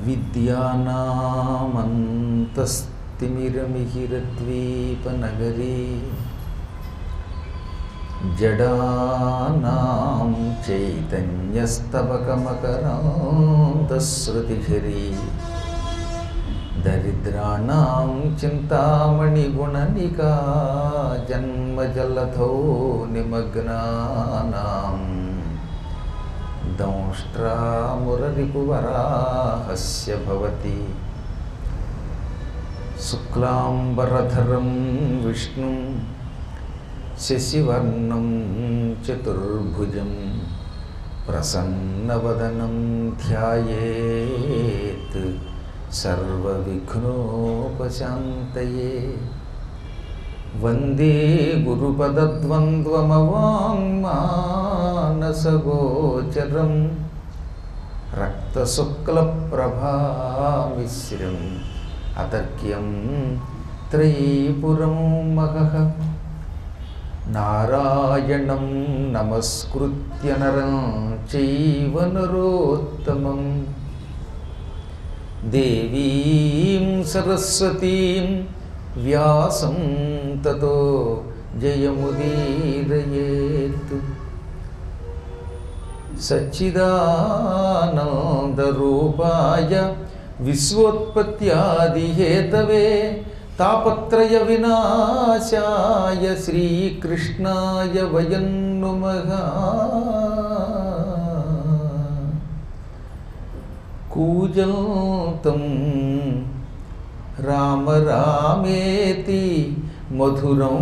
విద్యానామంతస్తిమిరమిహిరద్వీపనగరీ జడానాం చైతన్యస్తవకమకరాంతశ్రుతిఝరీ దరిద్రాణం చింతామణిగుణనికా జన్మజలధో నిమగ్నానాం దంష్ట్రామురరిపువరాహస్య భవతి శుక్లాంబరధరం విష్ణుం శశివర్ణం చతుర్భుజం ప్రసన్నవదనం ధ్యాయేత్ సర్వవిఘ్నోపశాంతయే వందే గురుపదద్వంద్వమవాङ्మానసగోచరం రక్తశుక్లప్రభామిశ్రం అతర్క్యం త్రైపురం మహః నారాయణం నమస్కృత్య నరం చైవ నరోత్తమం దేవీం సరస్వతీం వ్యాసం తతో జయముదీరయేత్ సచ్చిదానందరూపాయ విశ్వోత్పత్యాదిహేతవే తాపత్రయ వినాశాయ శ్రీకృష్ణాయ వయం నుమః కూజంతం రామ రామేతి మధురం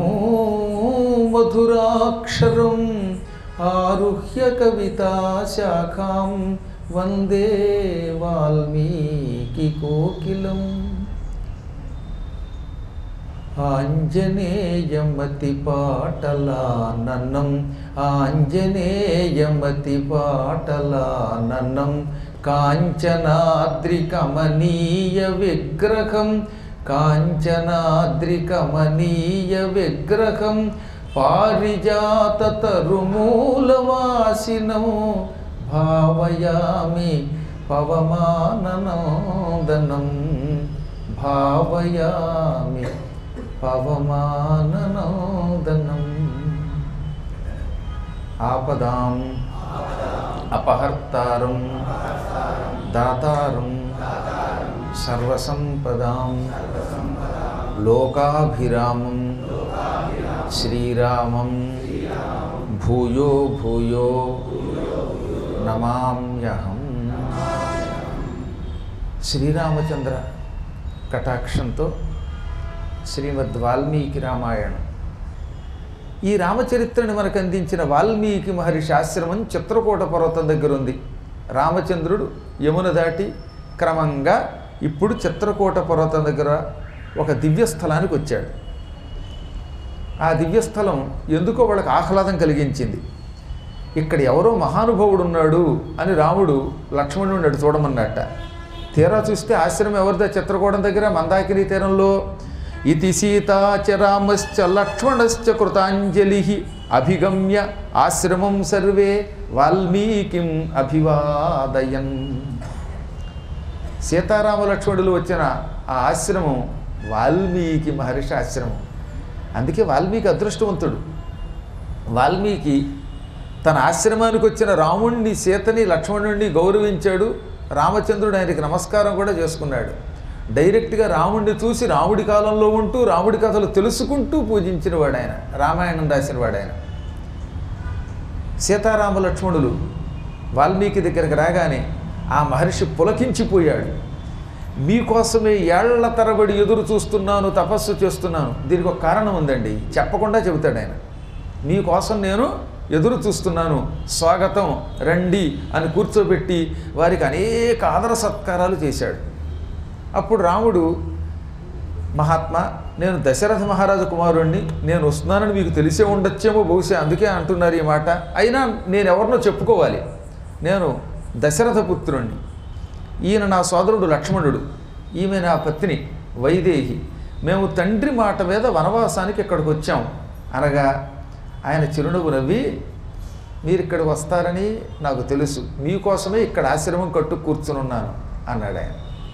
మధురాక్షరం ఆరుహ్య కవితాశాఖాం వందే వాల్మీకి కోకిలం ఆంజనేయమతిపాటలాననం ఆంజనేయమతిపాటలాననం కాంచనాద్రికమనీయ విగ్రహం కాంచనాద్రికమనీయ విగ్రహం పారిజాతతరుమూలవాసినం భావయామి పవమాననందనం భావయామి పవమాననందనం ఆపదాం అపహర్తారం దాతారం సర్వసంపదాం లోకాభిరామం శ్రీరామం భూయో భూయో నమామ్యహం శ్రీరామచంద్ర కటాక్షంతో శ్రీమద్ వాల్మీకి రామాయణం ఈ రామచరిత్రని మనకు అందించిన వాల్మీకి మహర్షి ఆశ్రమం చిత్రకూట పర్వతం దగ్గర ఉంది రామచంద్రుడు యమున దాటి క్రమంగా ఇప్పుడు చిత్రకూట పర్వతం దగ్గర ఒక దివ్యస్థలానికి వచ్చాడు ఆ దివ్యస్థలం ఎందుకో వాళ్ళకి ఆహ్లాదం కలిగించింది ఇక్కడ ఎవరో మహానుభావుడు ఉన్నాడు అని రాముడు లక్ష్మణుడిని అటు చూడమన్నట్ట తీరా చూస్తే ఆశ్రమం ఎవరిదో చిత్రకూటం దగ్గర మందాకిని తీరంలో ఇది సీతాచ రామశ్చ లక్ష్మణశ్చ కృతాంజలి అభిగమ్య ఆశ్రమం సర్వే వాల్మీకిం అభివాదయన్ సీతారామ లక్ష్మణులు వచ్చిన ఆ ఆశ్రమం వాల్మీకి మహర్షి ఆశ్రమం అందుకే వాల్మీకి అదృష్టవంతుడు వాల్మీకి తన ఆశ్రమానికి వచ్చిన రాముణ్ణి సీతని లక్ష్మణుణ్ణి గౌరవించాడు రామచంద్రుడు ఆయనకి నమస్కారం కూడా చేసుకున్నాడు డైరెక్ట్గా రాముడిని చూసి రాముడి కాలంలో ఉంటూ రాముడి కథలు తెలుసుకుంటూ పూజించిన వాడు ఆయన రామాయణం రాసిన వాడు ఆయన సీతారామ లక్ష్మణులు వాల్మీకి దగ్గరికి రాగానే ఆ మహర్షి పులకించిపోయాడు మీకోసమే ఏళ్ల తరబడి ఎదురు చూస్తున్నాను తపస్సు చేస్తున్నాను దీనికి ఒక కారణం ఉందండి చెప్పకుండా చెబుతాడు ఆయన మీకోసం నేను ఎదురు చూస్తున్నాను స్వాగతం రండి అని కూర్చోబెట్టి వారికి అనేక ఆదర సత్కారాలు చేశాడు అప్పుడు రాముడు మహాత్మా నేను దశరథ మహారాజు కుమారుణ్ణి నేను వస్తున్నానని మీకు తెలిసే ఉండొచ్చేమో బహుశా అందుకే అంటున్నారు ఈ మాట అయినా నేను ఎవరినో చెప్పుకోవాలి నేను దశరథ పుత్రుణ్ణి ఈయన నా సోదరుడు లక్ష్మణుడు ఈమె నా పత్ని వైదేహి మేము తండ్రి మాట మీద వనవాసానికి ఇక్కడికి వచ్చాం అనగా ఆయన చిరునవ్వు నవ్వి మీరు ఇక్కడికి వస్తారని నాకు తెలుసు మీకోసమే ఇక్కడ ఆశ్రమం కట్టు కూర్చుని ఉన్నాను అన్నాడు ఆయన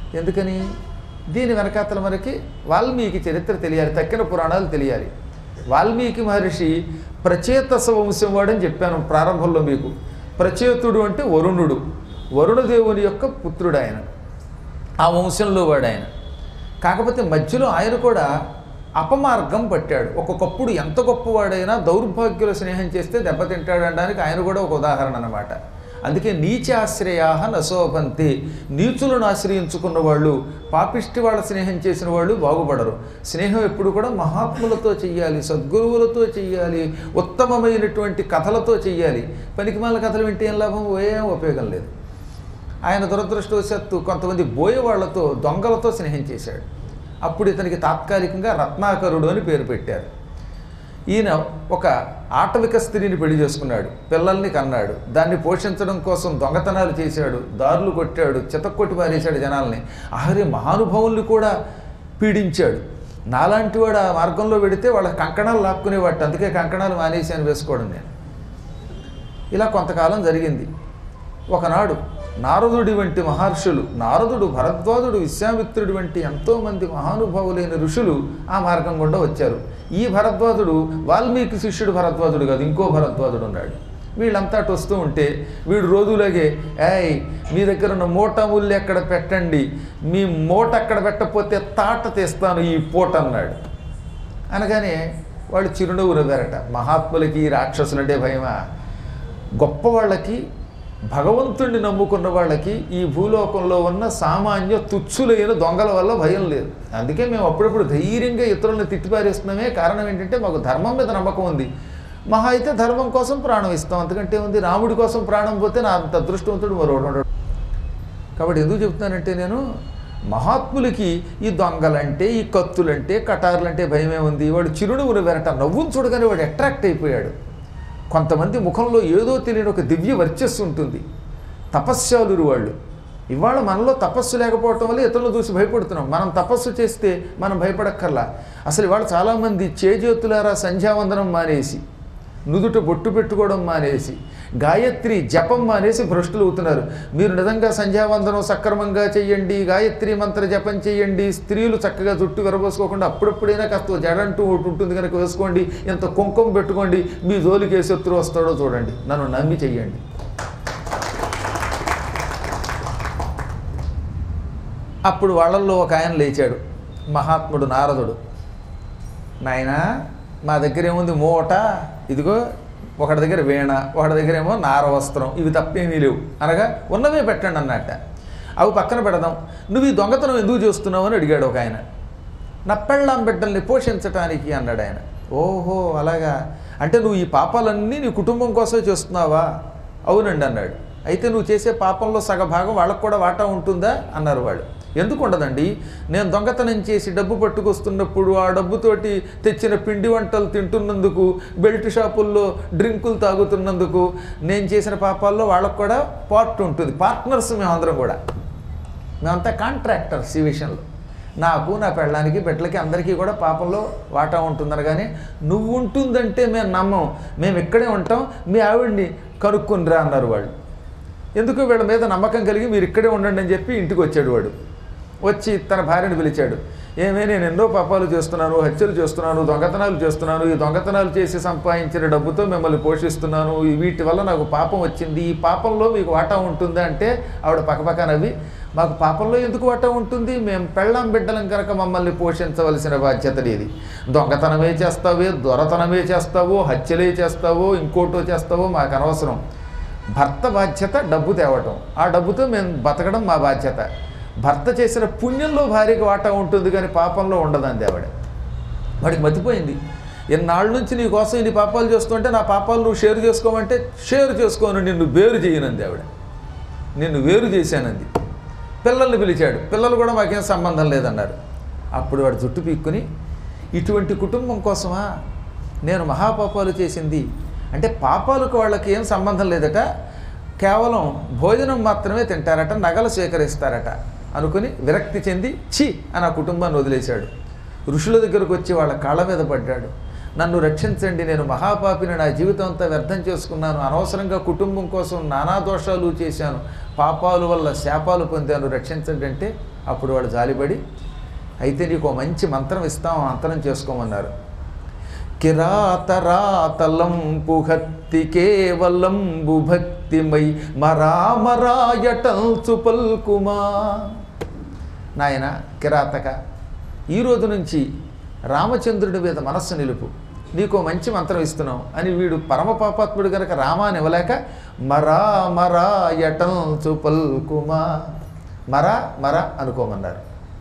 ఎందుకని దీని వెనకాతల మనకి వాల్మీకి చరిత్ర తెలియాలి తక్కిన పురాణాలు తెలియాలి వాల్మీకి మహర్షి ప్రచేతస వంశం వాడని చెప్పాను ప్రారంభంలో మీకు ప్రచేతుడు అంటే వరుణుడు వరుణదేవుని యొక్క పుత్రుడు ఆయన ఆ వంశంలో వాడు ఆయన కాకపోతే మధ్యలో ఆయన కూడా అపమార్గం పట్టాడు ఒక్కొక్కప్పుడు ఎంత గొప్పవాడైనా దౌర్భాగ్యుల స్నేహం చేస్తే దెబ్బతింటాడు అనడానికి ఆయన కూడా ఒక ఉదాహరణ అనమాట అందుకే నీచాశ్రయా నశోభంతి నీచులను ఆశ్రయించుకున్న వాళ్ళు పాపిష్టి వాళ్ళ స్నేహం చేసిన వాళ్ళు బాగుపడరు స్నేహం ఎప్పుడు కూడా మహాత్ములతో చెయ్యాలి సద్గురువులతో చెయ్యాలి ఉత్తమమైనటువంటి కథలతో చెయ్యాలి పనికిమాల కథలు వింటే ఏం లాభం ఏం ఉపయోగం లేదు ఆయన దురదృష్టవశాత్తు కొంతమంది బోయేవాళ్లతో దొంగలతో స్నేహం చేశాడు అప్పుడు ఇతనికి తాత్కాలికంగా రత్నాకరుడు అని పేరు పెట్టారు ఈయన ఒక ఆటవిక స్త్రీని పెళ్లి చేసుకున్నాడు పిల్లల్ని కన్నాడు దాన్ని పోషించడం కోసం దొంగతనాలు చేశాడు దారులు కొట్టాడు చితక్కొట్టి పారేశాడు జనాల్ని ఆఖరి మహానుభావుల్ని కూడా పీడించాడు నాలాంటి వాడు ఆ మార్గంలో పెడితే వాళ్ళ కంకణాలు లాక్కునేవాడు అందుకే కంకణాలు మానేశాను వేసుకోవడం నేను ఇలా కొంతకాలం జరిగింది ఒకనాడు నారదుడి వంటి మహర్షులు నారదుడు భరద్వాజుడు విశ్వామిత్రుడి వంటి ఎంతోమంది మహానుభావులైన ఋషులు ఆ మార్గం గుండా వచ్చారు ఈ భరద్వాజుడు వాల్మీకి శిష్యుడు భరద్వాజుడు కాదు ఇంకో భరద్వాజుడు ఉన్నాడు వీళ్ళంతా అటు వస్తూ ఉంటే వీడు రోజులాగే ఏయ్ మీ దగ్గర ఉన్న మూట ముళ్ళు ఎక్కడ పెట్టండి మీ మూట అక్కడ పెట్టకపోతే తాట తీస్తాను ఈ పూట అన్నాడు అనగానే వాళ్ళు చిరునవ్వు నవ్వారట మహాత్ములకి రాక్షసులంటే భయమా గొప్ప వాళ్ళకి భగవంతుణ్ణి నమ్ముకున్న వాళ్ళకి ఈ భూలోకంలో ఉన్న సామాన్య తుచ్చులైన దొంగల వల్ల భయం లేదు అందుకే మేము అప్పుడప్పుడు ధైర్యంగా ఇతరులను తిట్టిపారేస్తున్నామే కారణం ఏంటంటే మాకు ధర్మం మీద నమ్మకం ఉంది మహా అయితే ధర్మం కోసం ప్రాణం ఇస్తాం అంతకంటే ఉంది రాముడి కోసం ప్రాణం పోతే నా అంత అదృష్టవంతుడు మరొకడు ఉండడు కాబట్టి ఎందుకు చెప్తున్నానంటే నేను మహాత్ములకి ఈ దొంగలంటే ఈ కత్తులంటే కటారులంటే భయమే ఉంది వాడు చిరునవ్వును వెనట నవ్వును చూడగానే వాడు అట్రాక్ట్ అయిపోయాడు కొంతమంది ముఖంలో ఏదో తెలియని ఒక దివ్య వర్చస్సు ఉంటుంది తపస్యాలురు వాళ్ళు ఇవాళ మనలో తపస్సు లేకపోవటం వల్ల ఇతరులు చూసి భయపడుతున్నాం మనం తపస్సు చేస్తే మనం భయపడక్కర్లా అసలు ఇవాళ చాలామంది చేజేతులారా సంధ్యావందనం మానేసి నుదుట బొట్టు పెట్టుకోవడం మానేసి గాయత్రి జపం మానేసి భ్రష్టులు అవుతున్నారు మీరు నిజంగా సంధ్యావందనం సక్రమంగా చేయండి గాయత్రి మంత్ర జపం చేయండి స్త్రీలు చక్కగా జుట్టు విరబోసుకోకుండా అప్పుడప్పుడైనా కాస్త జడంటూ ఒకటి ఉంటుంది కనుక వేసుకోండి ఇంత కుంకుమ పెట్టుకోండి మీ జోలికి ఏ శత్రువు వస్తాడో చూడండి నన్ను నమ్మి చెయ్యండి అప్పుడు వాళ్ళల్లో ఒక ఆయన లేచాడు మహాత్ముడు నారదుడు నాయనా మా దగ్గర ఏముంది మూట ఇదిగో ఒకటి దగ్గర వీణ ఒకటి దగ్గర ఏమో నార వస్త్రం ఇవి తప్పేమీ లేవు అనగా ఉన్నవే పెట్టండి అన్నట్ట అవి పక్కన పెడదాం నువ్వు ఈ దొంగతనం ఎందుకు చేస్తున్నావు అని అడిగాడు ఒక ఆయన నా పెళ్ళాం బిడ్డల్ని పోషించటానికి అన్నాడు ఆయన ఓహో అలాగా అంటే నువ్వు ఈ పాపాలన్నీ నీ కుటుంబం కోసమే చేస్తున్నావా అవునండి అన్నాడు అయితే నువ్వు చేసే పాపంలో సగ భాగం వాళ్ళకు కూడా వాటా ఉంటుందా అన్నారు వాళ్ళు ఎందుకు ఉండదండి నేను దొంగతనం చేసి డబ్బు పట్టుకొస్తున్నప్పుడు ఆ డబ్బుతోటి తెచ్చిన పిండి వంటలు తింటున్నందుకు బెల్ట్ షాపుల్లో డ్రింకులు తాగుతున్నందుకు నేను చేసిన పాపాల్లో వాళ్ళకు కూడా పార్ట్ ఉంటుంది పార్ట్నర్స్ మేమందరం కూడా మేమంతా కాంట్రాక్టర్స్ ఈ విషయంలో నాకు నా పెళ్ళానికి బిడ్డలకి అందరికీ కూడా పాపంలో వాటా ఉంటుందని కానీ నువ్వు ఉంటుందంటే మేము నమ్మం మేము ఇక్కడే ఉంటాం మీ ఆవిడ్ని కనుక్కొనిరా అన్నారు వాళ్ళు ఎందుకు వీళ్ళ మీద నమ్మకం కలిగి మీరు ఇక్కడే ఉండండి అని చెప్పి ఇంటికి వచ్చాడు వాడు వచ్చి తన భార్యను పిలిచాడు ఏమే నేను ఎన్నో పాపాలు చేస్తున్నాను హత్యలు చేస్తున్నాను దొంగతనాలు చేస్తున్నాను ఈ దొంగతనాలు చేసి సంపాదించిన డబ్బుతో మిమ్మల్ని పోషిస్తున్నాను ఈ వీటి వల్ల నాకు పాపం వచ్చింది ఈ పాపంలో మీకు వాటా ఉంటుందా అంటే ఆవిడ పక్కపక్క నవ్వి మాకు పాపంలో ఎందుకు వాటా ఉంటుంది మేము పెళ్ళాం బిడ్డలం కనుక మమ్మల్ని పోషించవలసిన బాధ్యత ఇది దొంగతనమే చేస్తావే దొరతనమే చేస్తావో హత్యలే చేస్తావో ఇంకోటో చేస్తావో మాకు అనవసరం భర్త బాధ్యత డబ్బు తేవటం ఆ డబ్బుతో మేము బతకడం మా బాధ్యత భర్త చేసిన పుణ్యంలో భార్యకి వాటా ఉంటుంది కానీ పాపంలో ఉండదండి ఆవిడ వాడికి మతిపోయింది ఎన్నాళ్ళ నుంచి నీ కోసం ఇన్ని పాపాలు చేస్తుంటే నా పాపాలు నువ్వు షేర్ చేసుకోమంటే షేర్ చేసుకోను నిన్ను వేరు చేయనంది ఆవిడ నిన్ను వేరు చేశానంది పిల్లల్ని పిలిచాడు పిల్లలు కూడా మాకేం సంబంధం లేదన్నారు అప్పుడు వాడు జుట్టు పీక్కుని ఇటువంటి కుటుంబం కోసమా నేను మహాపాపాలు చేసింది అంటే పాపాలకు వాళ్ళకి ఏం సంబంధం లేదట కేవలం భోజనం మాత్రమే తింటారట నగలు స్వీకరిస్తారట అనుకుని విరక్తి చెంది ఛీ అని ఆ కుటుంబాన్ని వదిలేశాడు ఋషుల దగ్గరకు వచ్చి వాళ్ళ కాళ్ళ మీద పడ్డాడు నన్ను రక్షించండి నేను మహాపాపిని నా జీవితం అంతా వ్యర్థం చేసుకున్నాను అనవసరంగా కుటుంబం కోసం నానా దోషాలు చేశాను పాపాల వల్ల శాపాలు పొందాను రక్షించండి అంటే అప్పుడు వాడు జాలిపడి అయితే నీకు ఓ మంచి మంత్రం ఇస్తాం ఆ మంత్రం చేసుకోమన్నారు కిరాతరాతలంపు హత్తి కేవలంబు భక్తిమై మరామరాయటల్చు పల్కుమా నాయన కిరాతక ఈ రోజు నుంచి రామచంద్రుడి మీద మనస్సు నిలుపు నీకు మంచి మంత్రం ఇస్తున్నాం అని వీడు పరమ పాపాత్ముడు గనక రామాని ఇవ్వలేక మరా మరా యటల్చు పల్కుమా మరా మరా అనుకోమన్నారు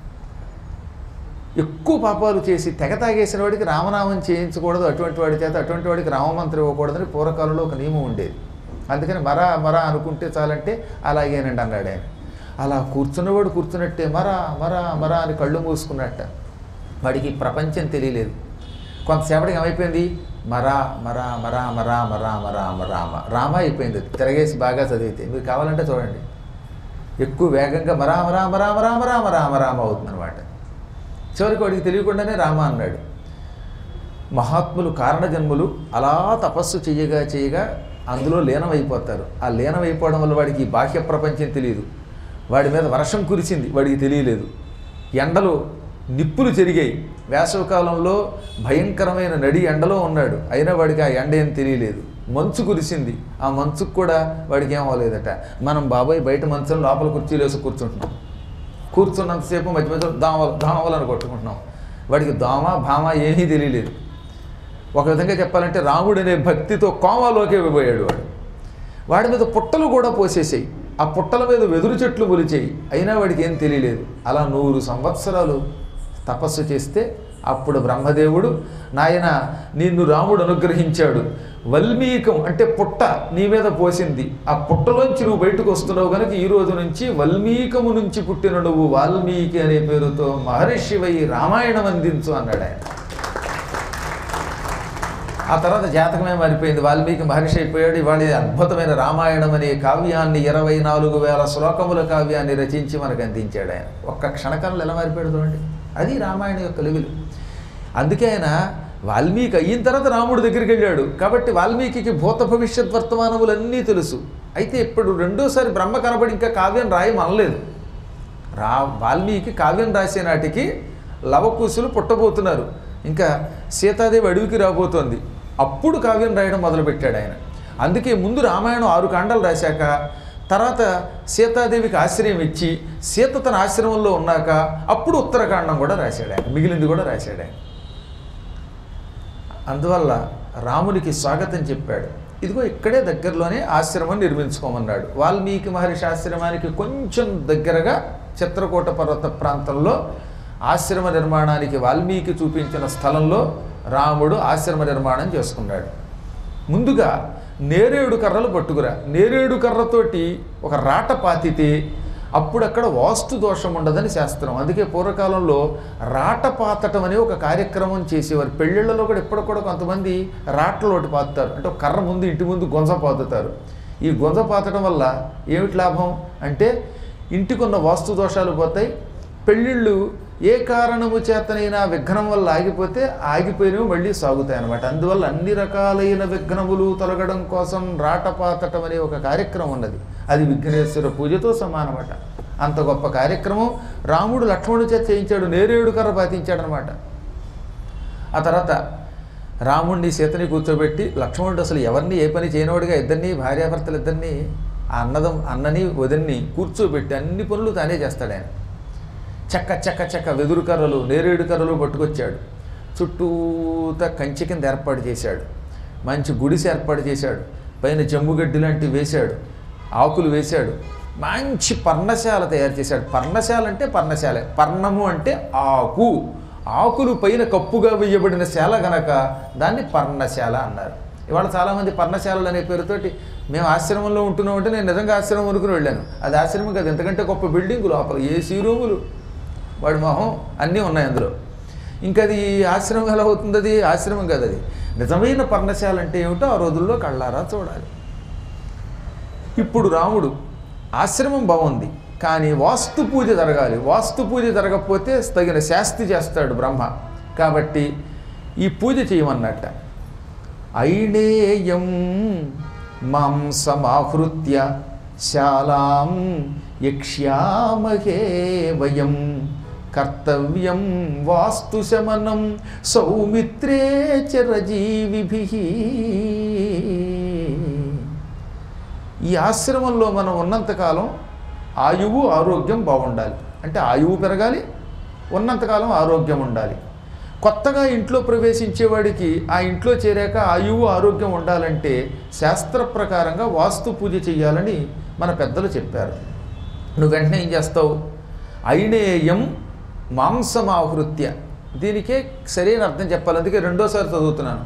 ఎక్కువ పాపాలు చేసి తెగ తాగేసిన వాడికి రామనామం చేయించకూడదు అటువంటి వాడి చేత అటువంటి వాడికి రామమంత్రం ఇవ్వకూడదని పూర్వకాలంలో ఒక నియమం ఉండేది అందుకని మరా మరా అనుకుంటే చాలంటే అలాగేనండి అన్నాడు ఆయన అలా కూర్చున్నవాడు కూర్చున్నట్టే మరా మరా మరా అని కళ్ళు మూసుకున్నట్ట వాడికి ప్రపంచం తెలియలేదు కొంతసేపటికి ఏమైపోయింది మరా మరా మరా మరా మరా మరా రామ రామ అయిపోయింది అది. తిరగేసి బాగా చదివితే మీరు కావాలంటే చూడండి ఎక్కువ వేగంగా మరా మరా మరా మరా మరా మరా రామ అవుతుంది అనమాట చివరికి వాడికి తెలియకుండానే రామ అన్నాడు మహాత్ములు కారణజన్ములు అలా తపస్సు చేయగా చేయగా అందులో లీనమైపోతారు ఆ లీనమైపోవడం వల్ల వాడికి ఈ బాహ్య ప్రపంచం తెలియదు వాడి మీద వర్షం కురిసింది వాడికి తెలియలేదు ఎండలు నిప్పులు జరిగాయి వేసవికాలంలో భయంకరమైన నడి ఎండలో ఉన్నాడు అయినా వాడికి ఆ ఎండ ఏం తెలియలేదు మంచు కురిసింది ఆ మంచుకు కూడా వాడికి ఏం అవ్వలేదట మనం బాబాయ్ బయట మంచం లోపల కుర్చీలు వేసి కూర్చుంటున్నాం కూర్చున్నంతసేపు మధ్య మధ్యలో దామలు దామలను కొట్టుకుంటున్నాం వాడికి దోమ భామ ఏమీ తెలియలేదు ఒక విధంగా చెప్పాలంటే రాముడు అనే భక్తితో కోమాలోకి పోయాడు వాడు వాడి మీద పుట్టలు కూడా పోసేసాయి ఆ పుట్టల మీద వెదురు చెట్లు మొలిచాయి అయినా వాడికి ఏం తెలియలేదు అలా నూరు సంవత్సరాలు తపస్సు చేస్తే అప్పుడు బ్రహ్మదేవుడు నాయన నిన్ను రాముడు అనుగ్రహించాడు వల్మీకం అంటే పుట్ట నీ మీద పోసింది ఆ పుట్టలోంచి నువ్వు బయటకు వస్తున్నావు కనుక ఈ రోజు నుంచి వల్మీకము నుంచి పుట్టిన నువ్వు వాల్మీకి అనే పేరుతో మహర్షివై రామాయణం అందించు అన్నాడు ఆయన ఆ తర్వాత జాతకమే మారిపోయింది వాల్మీకి మహర్షి అయిపోయాడు ఇవాళ ఈ అద్భుతమైన రామాయణం అనే కావ్యాన్ని ఇరవై నాలుగు వేల శ్లోకముల కావ్యాన్ని రచించి మనకు అందించాడు ఆయన ఒక్క క్షణకాలంలో ఎలా మారిపోయాడు చూడండి అది రామాయణం యొక్క లెవెల్ అందుకే ఆయన వాల్మీకి అయిన తర్వాత రాముడి దగ్గరికి వెళ్ళాడు కాబట్టి వాల్మీకి భూత భవిష్యత్ వర్తమానములన్నీ తెలుసు అయితే ఇప్పుడు రెండోసారి బ్రహ్మ కనబడి ఇంకా కావ్యం రాయమనలేదు రా వాల్మీకి కావ్యం రాసే నాటికి లవకుశులు పుట్టబోతున్నారు ఇంకా సీతాదేవి అడవికి రాబోతోంది అప్పుడు కావ్యం రాయడం మొదలుపెట్టాడు ఆయన అందుకే ముందు రామాయణం ఆరు కాండాలు రాశాక తర్వాత సీతాదేవికి ఆశ్రయం ఇచ్చి సీత తన ఆశ్రమంలో ఉన్నాక అప్పుడు ఉత్తరకాండం కూడా రాశాడు ఆయన మిగిలింది కూడా రాశాడు ఆయన అందువల్ల రామునికి స్వాగతం చెప్పాడు ఇదిగో ఇక్కడే దగ్గరలోనే ఆశ్రమం నిర్మించుకోమన్నాడు వాల్మీకి మహర్షి ఆశ్రమానికి కొంచెం దగ్గరగా చిత్రకూట పర్వత ప్రాంతంలో ఆశ్రమ నిర్మాణానికి వాల్మీకి చూపించిన స్థలంలో రాముడు ఆశ్రమ నిర్మాణం చేసుకున్నాడు ముందుగా నేరేడు కర్రలు పట్టుకురా నేరేడు కర్రతోటి ఒక రాట పాతితే అప్పుడు అక్కడ వాస్తు దోషం ఉండదని శాస్త్రం అందుకే పూర్వకాలంలో రాట పాతటం అనే ఒక కార్యక్రమం చేసేవారు పెళ్ళిళ్ళలో కూడా ఇప్పుడు కూడా కొంతమంది రాటలోటి పాతుతారు అంటే ఒక కర్ర ముందు ఇంటి ముందు గొంజ పాతుతారు ఈ గొంజ పాతటం వల్ల ఏమిటి లాభం అంటే ఇంటికున్న వాస్తు దోషాలు పోతాయి పెళ్ళిళ్ళు ఏ కారణము చేతనైనా విఘ్నం వల్ల ఆగిపోతే ఆగిపోయినవి మళ్ళీ సాగుతాయి అన్నమాట అందువల్ల అన్ని రకాలైన విఘ్నములు తొలగడం కోసం రాటపాతటం అనే ఒక కార్యక్రమం ఉన్నది అది విఘ్నేశ్వర పూజతో సమానమట అంత గొప్ప కార్యక్రమం రాముడు లక్ష్మణుడి చేత చేయించాడు నేరేడు కర్ర పాతించాడు అనమాట ఆ తర్వాత రాముడిని సీతని కూర్చోబెట్టి లక్ష్మణుడు అసలు ఎవరిని ఏ పని చేయనోడిగా ఇద్దరిని భార్యాభర్తలు ఇద్దరిని ఆ అన్నదం అన్నని వదిన్ని కూర్చోబెట్టి అన్ని పనులు తానే చేస్తాడు ఆయన చక్క చక్క చక్క వెదురు కర్రలు నేరేడు కర్రలు పట్టుకొచ్చాడు చుట్టూత కంచె కింద ఏర్పాటు చేశాడు మంచి గుడిసె ఏర్పాటు చేశాడు పైన జమ్ముగడ్డి లాంటివి వేశాడు ఆకులు వేశాడు మంచి పర్ణశాల తయారు చేశాడు పర్ణశాల అంటే పర్ణశాల పర్ణము అంటే ఆకు ఆకులు పైన కప్పుగా వేయబడిన శాల గనక దాన్ని పర్ణశాల అన్నారు ఇవాళ చాలామంది పర్ణశాలలు అనే పేరుతోటి మేము ఆశ్రమంలో ఉంటున్నాం అంటే నేను నిజంగా ఆశ్రమం అనుకుని వెళ్ళాను అది ఆశ్రమం కాదు ఎంతకంటే గొప్ప బిల్డింగ్ లోపల ఏసీ రూములు వాడి మొహం అన్నీ ఉన్నాయి అందులో ఇంకా అది ఆశ్రమం ఎలా అవుతుంది అది ఆశ్రమం కాదు అది నిజమైన పర్ణశాల అంటే ఏమిటో ఆ రోజుల్లో కళ్ళారా చూడాలి ఇప్పుడు రాముడు ఆశ్రమం బాగుంది కానీ వాస్తు పూజ జరగాలి వాస్తు పూజ జరగకపోతే తగిన శాస్తి చేస్తాడు బ్రహ్మ కాబట్టి ఈ పూజ చేయమన్నట్ట ఐణేయం మాంసమాహృత్య శాలాం యక్ష్యామహే వయం కర్తవ్యం వాస్తుశమనం సౌమిత్రే చరజీవిభి ఈ ఆశ్రమంలో మనం ఉన్నంతకాలం ఆయువు ఆరోగ్యం బాగుండాలి అంటే ఆయువు పెరగాలి ఉన్నంతకాలం ఆరోగ్యం ఉండాలి కొత్తగా ఇంట్లో ప్రవేశించేవాడికి ఆ ఇంట్లో చేరాక ఆయువు ఆరోగ్యం ఉండాలంటే శాస్త్ర ప్రకారంగా వాస్తు పూజ చేయాలని మన పెద్దలు చెప్పారు నువ్వు వెంటనే ఏం చేస్తావు ఐనేయం మాంసమాహృత్య దీనికే సరైన అర్థం చెప్పాలి అందుకే రెండోసారి చదువుతున్నాను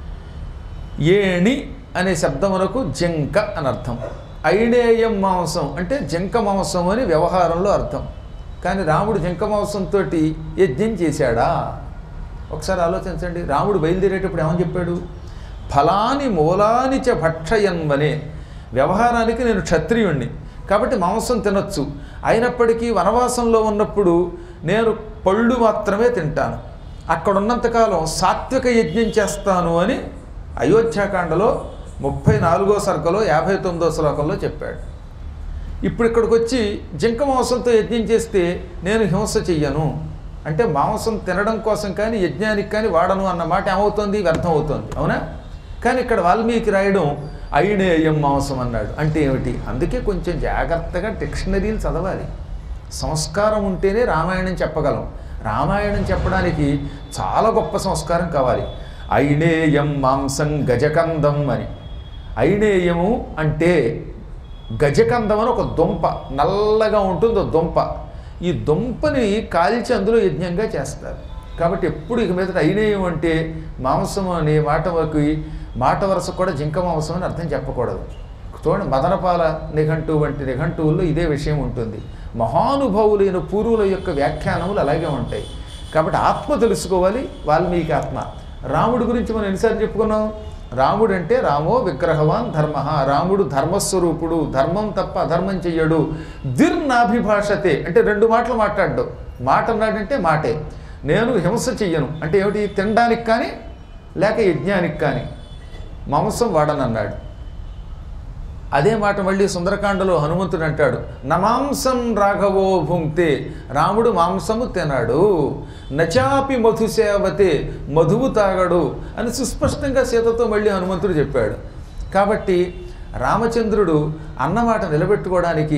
ఏణి అనే శబ్దమునకు జంక అని అర్థం ఐనేయం మాంసం అంటే జంక మాంసం అని వ్యవహారంలో అర్థం కానీ రాముడు జంక మాంసంతో యజ్ఞం చేశాడా ఒకసారి ఆలోచించండి రాముడు బయలుదేరేటప్పుడు ఏమని చెప్పాడు ఫలాని మూలాని చ భక్షయన్వనే వ్యవహారానికి నేను క్షత్రియుణ్ణి కాబట్టి మాంసం తినొచ్చు అయినప్పటికీ వనవాసంలో ఉన్నప్పుడు నేను పళ్ళు మాత్రమే తింటాను అక్కడ ఉన్నంతకాలం సాత్విక యజ్ఞం చేస్తాను అని అయోధ్యాకాండలో ముప్పై నాలుగో సర్కలో యాభై తొమ్మిదో శ్లోకంలో చెప్పాడు ఇప్పుడు ఇక్కడికి వచ్చి జింక మాంసంతో యజ్ఞం చేస్తే నేను హింస చెయ్యను అంటే మాంసం తినడం కోసం కానీ యజ్ఞానికి కానీ వాడను అన్న మాట ఏమవుతుంది వ్యర్థం అవుతుంది అవునా కానీ ఇక్కడ వాల్మీకి రాయడం ఐనేయం మాంసం అన్నాడు అంటే ఏమిటి అందుకే కొంచెం జాగ్రత్తగా డిక్షనరీలు చదవాలి సంస్కారం ఉంటేనే రామాయణం చెప్పగలం రామాయణం చెప్పడానికి చాలా గొప్ప సంస్కారం కావాలి ఐనేయం మాంసం గజకందం అని ఐనేయము అంటే గజకందం అని ఒక దుంప నల్లగా ఉంటుంది ఒక దుంప ఈ దుంపని కాల్చి అందులో యజ్ఞంగా చేస్తారు కాబట్టి ఎప్పుడు ఇక మీద ఐనేయం అంటే మాంసం అనే మాట వరకు మాట వరుస కూడా జింక మాంసం అని అర్థం చెప్పకూడదు చూడండి మదనపాల నిఘంటు వంటి నిఘంటువుల్లో ఇదే విషయం ఉంటుంది మహానుభావులైన పూర్వుల యొక్క వ్యాఖ్యానములు అలాగే ఉంటాయి కాబట్టి ఆత్మ తెలుసుకోవాలి వాల్మీకి ఆత్మ రాముడి గురించి మనం ఎన్నిసార్లు చెప్పుకున్నాం రాముడు అంటే రామో విగ్రహవాన్ ధర్మ రాముడు ధర్మస్వరూపుడు ధర్మం తప్ప అధర్మం చెయ్యడు దిర్నాభిభాషతే అంటే రెండు మాటలు మాట్లాడ్డు మాట అన్నాడంటే మాటే నేను హింస చెయ్యను అంటే ఏమిటి తినడానికి కానీ లేక యజ్ఞానికి కానీ మాంసం వాడనన్నాడు అదే మాట మళ్ళీ సుందరకాండలో హనుమంతుడు అంటాడు నమాంసం రాఘవో భుంక్తే రాముడు మాంసము తినడు నచాపి మధు సేవతే మధువు తాగడు అని సుస్పష్టంగా సీతతో మళ్ళీ హనుమంతుడు చెప్పాడు కాబట్టి రామచంద్రుడు అన్నమాట నిలబెట్టుకోవడానికి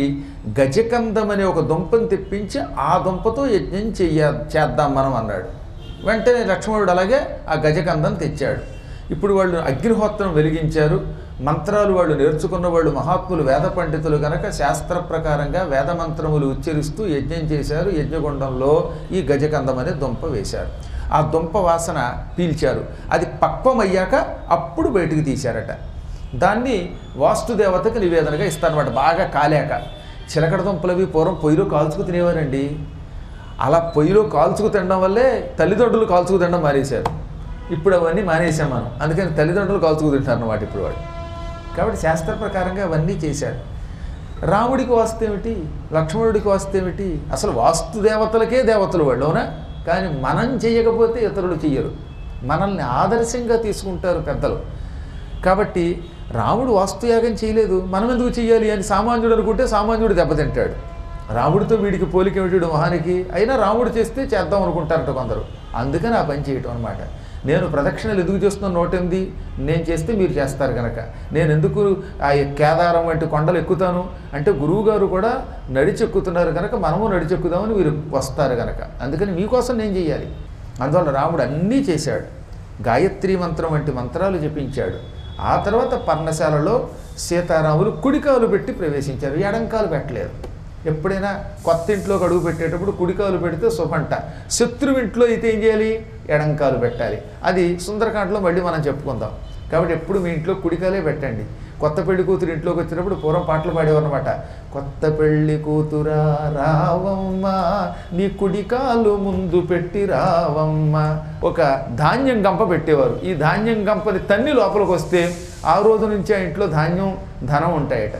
గజకందం అనే ఒక దుంపను తెప్పించి ఆ దుంపతో యజ్ఞం చెయ్య చేద్దాం మనం అన్నాడు వెంటనే లక్ష్మణుడు అలాగే ఆ గజకందం తెచ్చాడు ఇప్పుడు వాళ్ళు అగ్నిహోత్రం వెలిగించారు మంత్రాలు వాళ్ళు నేర్చుకున్న వాళ్ళు మహాత్ములు వేద పండితులు కనుక శాస్త్ర ప్రకారంగా వేద మంత్రములు ఉచ్చరిస్తూ యజ్ఞం చేశారు యజ్ఞగుండంలో ఈ గజకందం అనే దుంప వేశారు ఆ దుంప వాసన పీల్చారు అది పక్వమయ్యాక అప్పుడు బయటికి తీశారట దాన్ని వాస్తుదేవతకు నివేదనగా ఇస్తారన్నమాట బాగా కాలేక చిలకడ దుంపలవి పూర్వం పొయ్యిలో కాల్చుకు తినేవారండి అలా పొయ్యిలో కాల్చుకు తినడం వల్లే తల్లిదండ్రులు కాల్చుకు తినడం మానేశారు ఇప్పుడు అవన్నీ మానేసాం మనం అందుకని తల్లిదండ్రులు కాల్చుకు తింటారు అన్నమాట ఇప్పుడు వాడు కాబట్టి శాస్త్ర ప్రకారంగా అవన్నీ చేశారు రాముడికి వస్తేమిటి లక్ష్మణుడికి వస్తేమిటి అసలు వాస్తు దేవతలకే దేవతలు వాళ్ళు అవునా కానీ మనం చేయకపోతే ఇతరులు చెయ్యరు మనల్ని ఆదర్శంగా తీసుకుంటారు పెద్దలు కాబట్టి రాముడు వాస్తుయాగం చేయలేదు మనం ఎందుకు చెయ్యాలి అని సామాన్యుడు అనుకుంటే సామాన్యుడు దెబ్బతింటాడు రాముడితో వీడికి పోలికేమిటి మహానికి అయినా రాముడు చేస్తే చేద్దాం అనుకుంటారట కొందరు అందుకని ఆ పని చేయటం అనమాట నేను ప్రదక్షిణలు ఎందుకు చేస్తున్న నోటెంది నేను చేస్తే మీరు చేస్తారు కనుక నేను ఎందుకు ఆ కేదారం వంటి కొండలు ఎక్కుతాను అంటే గురువుగారు కూడా నడిచెక్కుతున్నారు కనుక మనము నడిచెక్కుదామని మీరు వస్తారు కనుక అందుకని మీకోసం నేను చేయాలి అందువల్ల రాముడు అన్నీ చేశాడు గాయత్రి మంత్రం వంటి మంత్రాలు జపించాడు ఆ తర్వాత పర్ణశాలలో సీతారాములు కుడికాలు పెట్టి ప్రవేశించారు ఎడంకాలు పెట్టలేదు ఎప్పుడైనా కొత్త ఇంట్లోకి అడుగు పెట్టేటప్పుడు కుడికాలు పెడితే శుభంట శత్రువు ఇంట్లో అయితే ఏం చేయాలి ఎడంకాలు పెట్టాలి అది సుందరకాండలో మళ్ళీ మనం చెప్పుకుందాం కాబట్టి ఎప్పుడు మీ ఇంట్లో కుడికాలే పెట్టండి కొత్త పెళ్లి కూతురు ఇంట్లోకి వచ్చినప్పుడు పూర్వం పాటలు పాడేవారనమాట కొత్త పెళ్లి కూతురా రావమ్మ నీ కుడికాలు ముందు పెట్టి రావమ్మ ఒక ధాన్యం గంప పెట్టేవారు ఈ ధాన్యం గంపని తన్ని లోపలికి వస్తే ఆ రోజు నుంచి ఆ ఇంట్లో ధాన్యం ధనం ఉంటాయట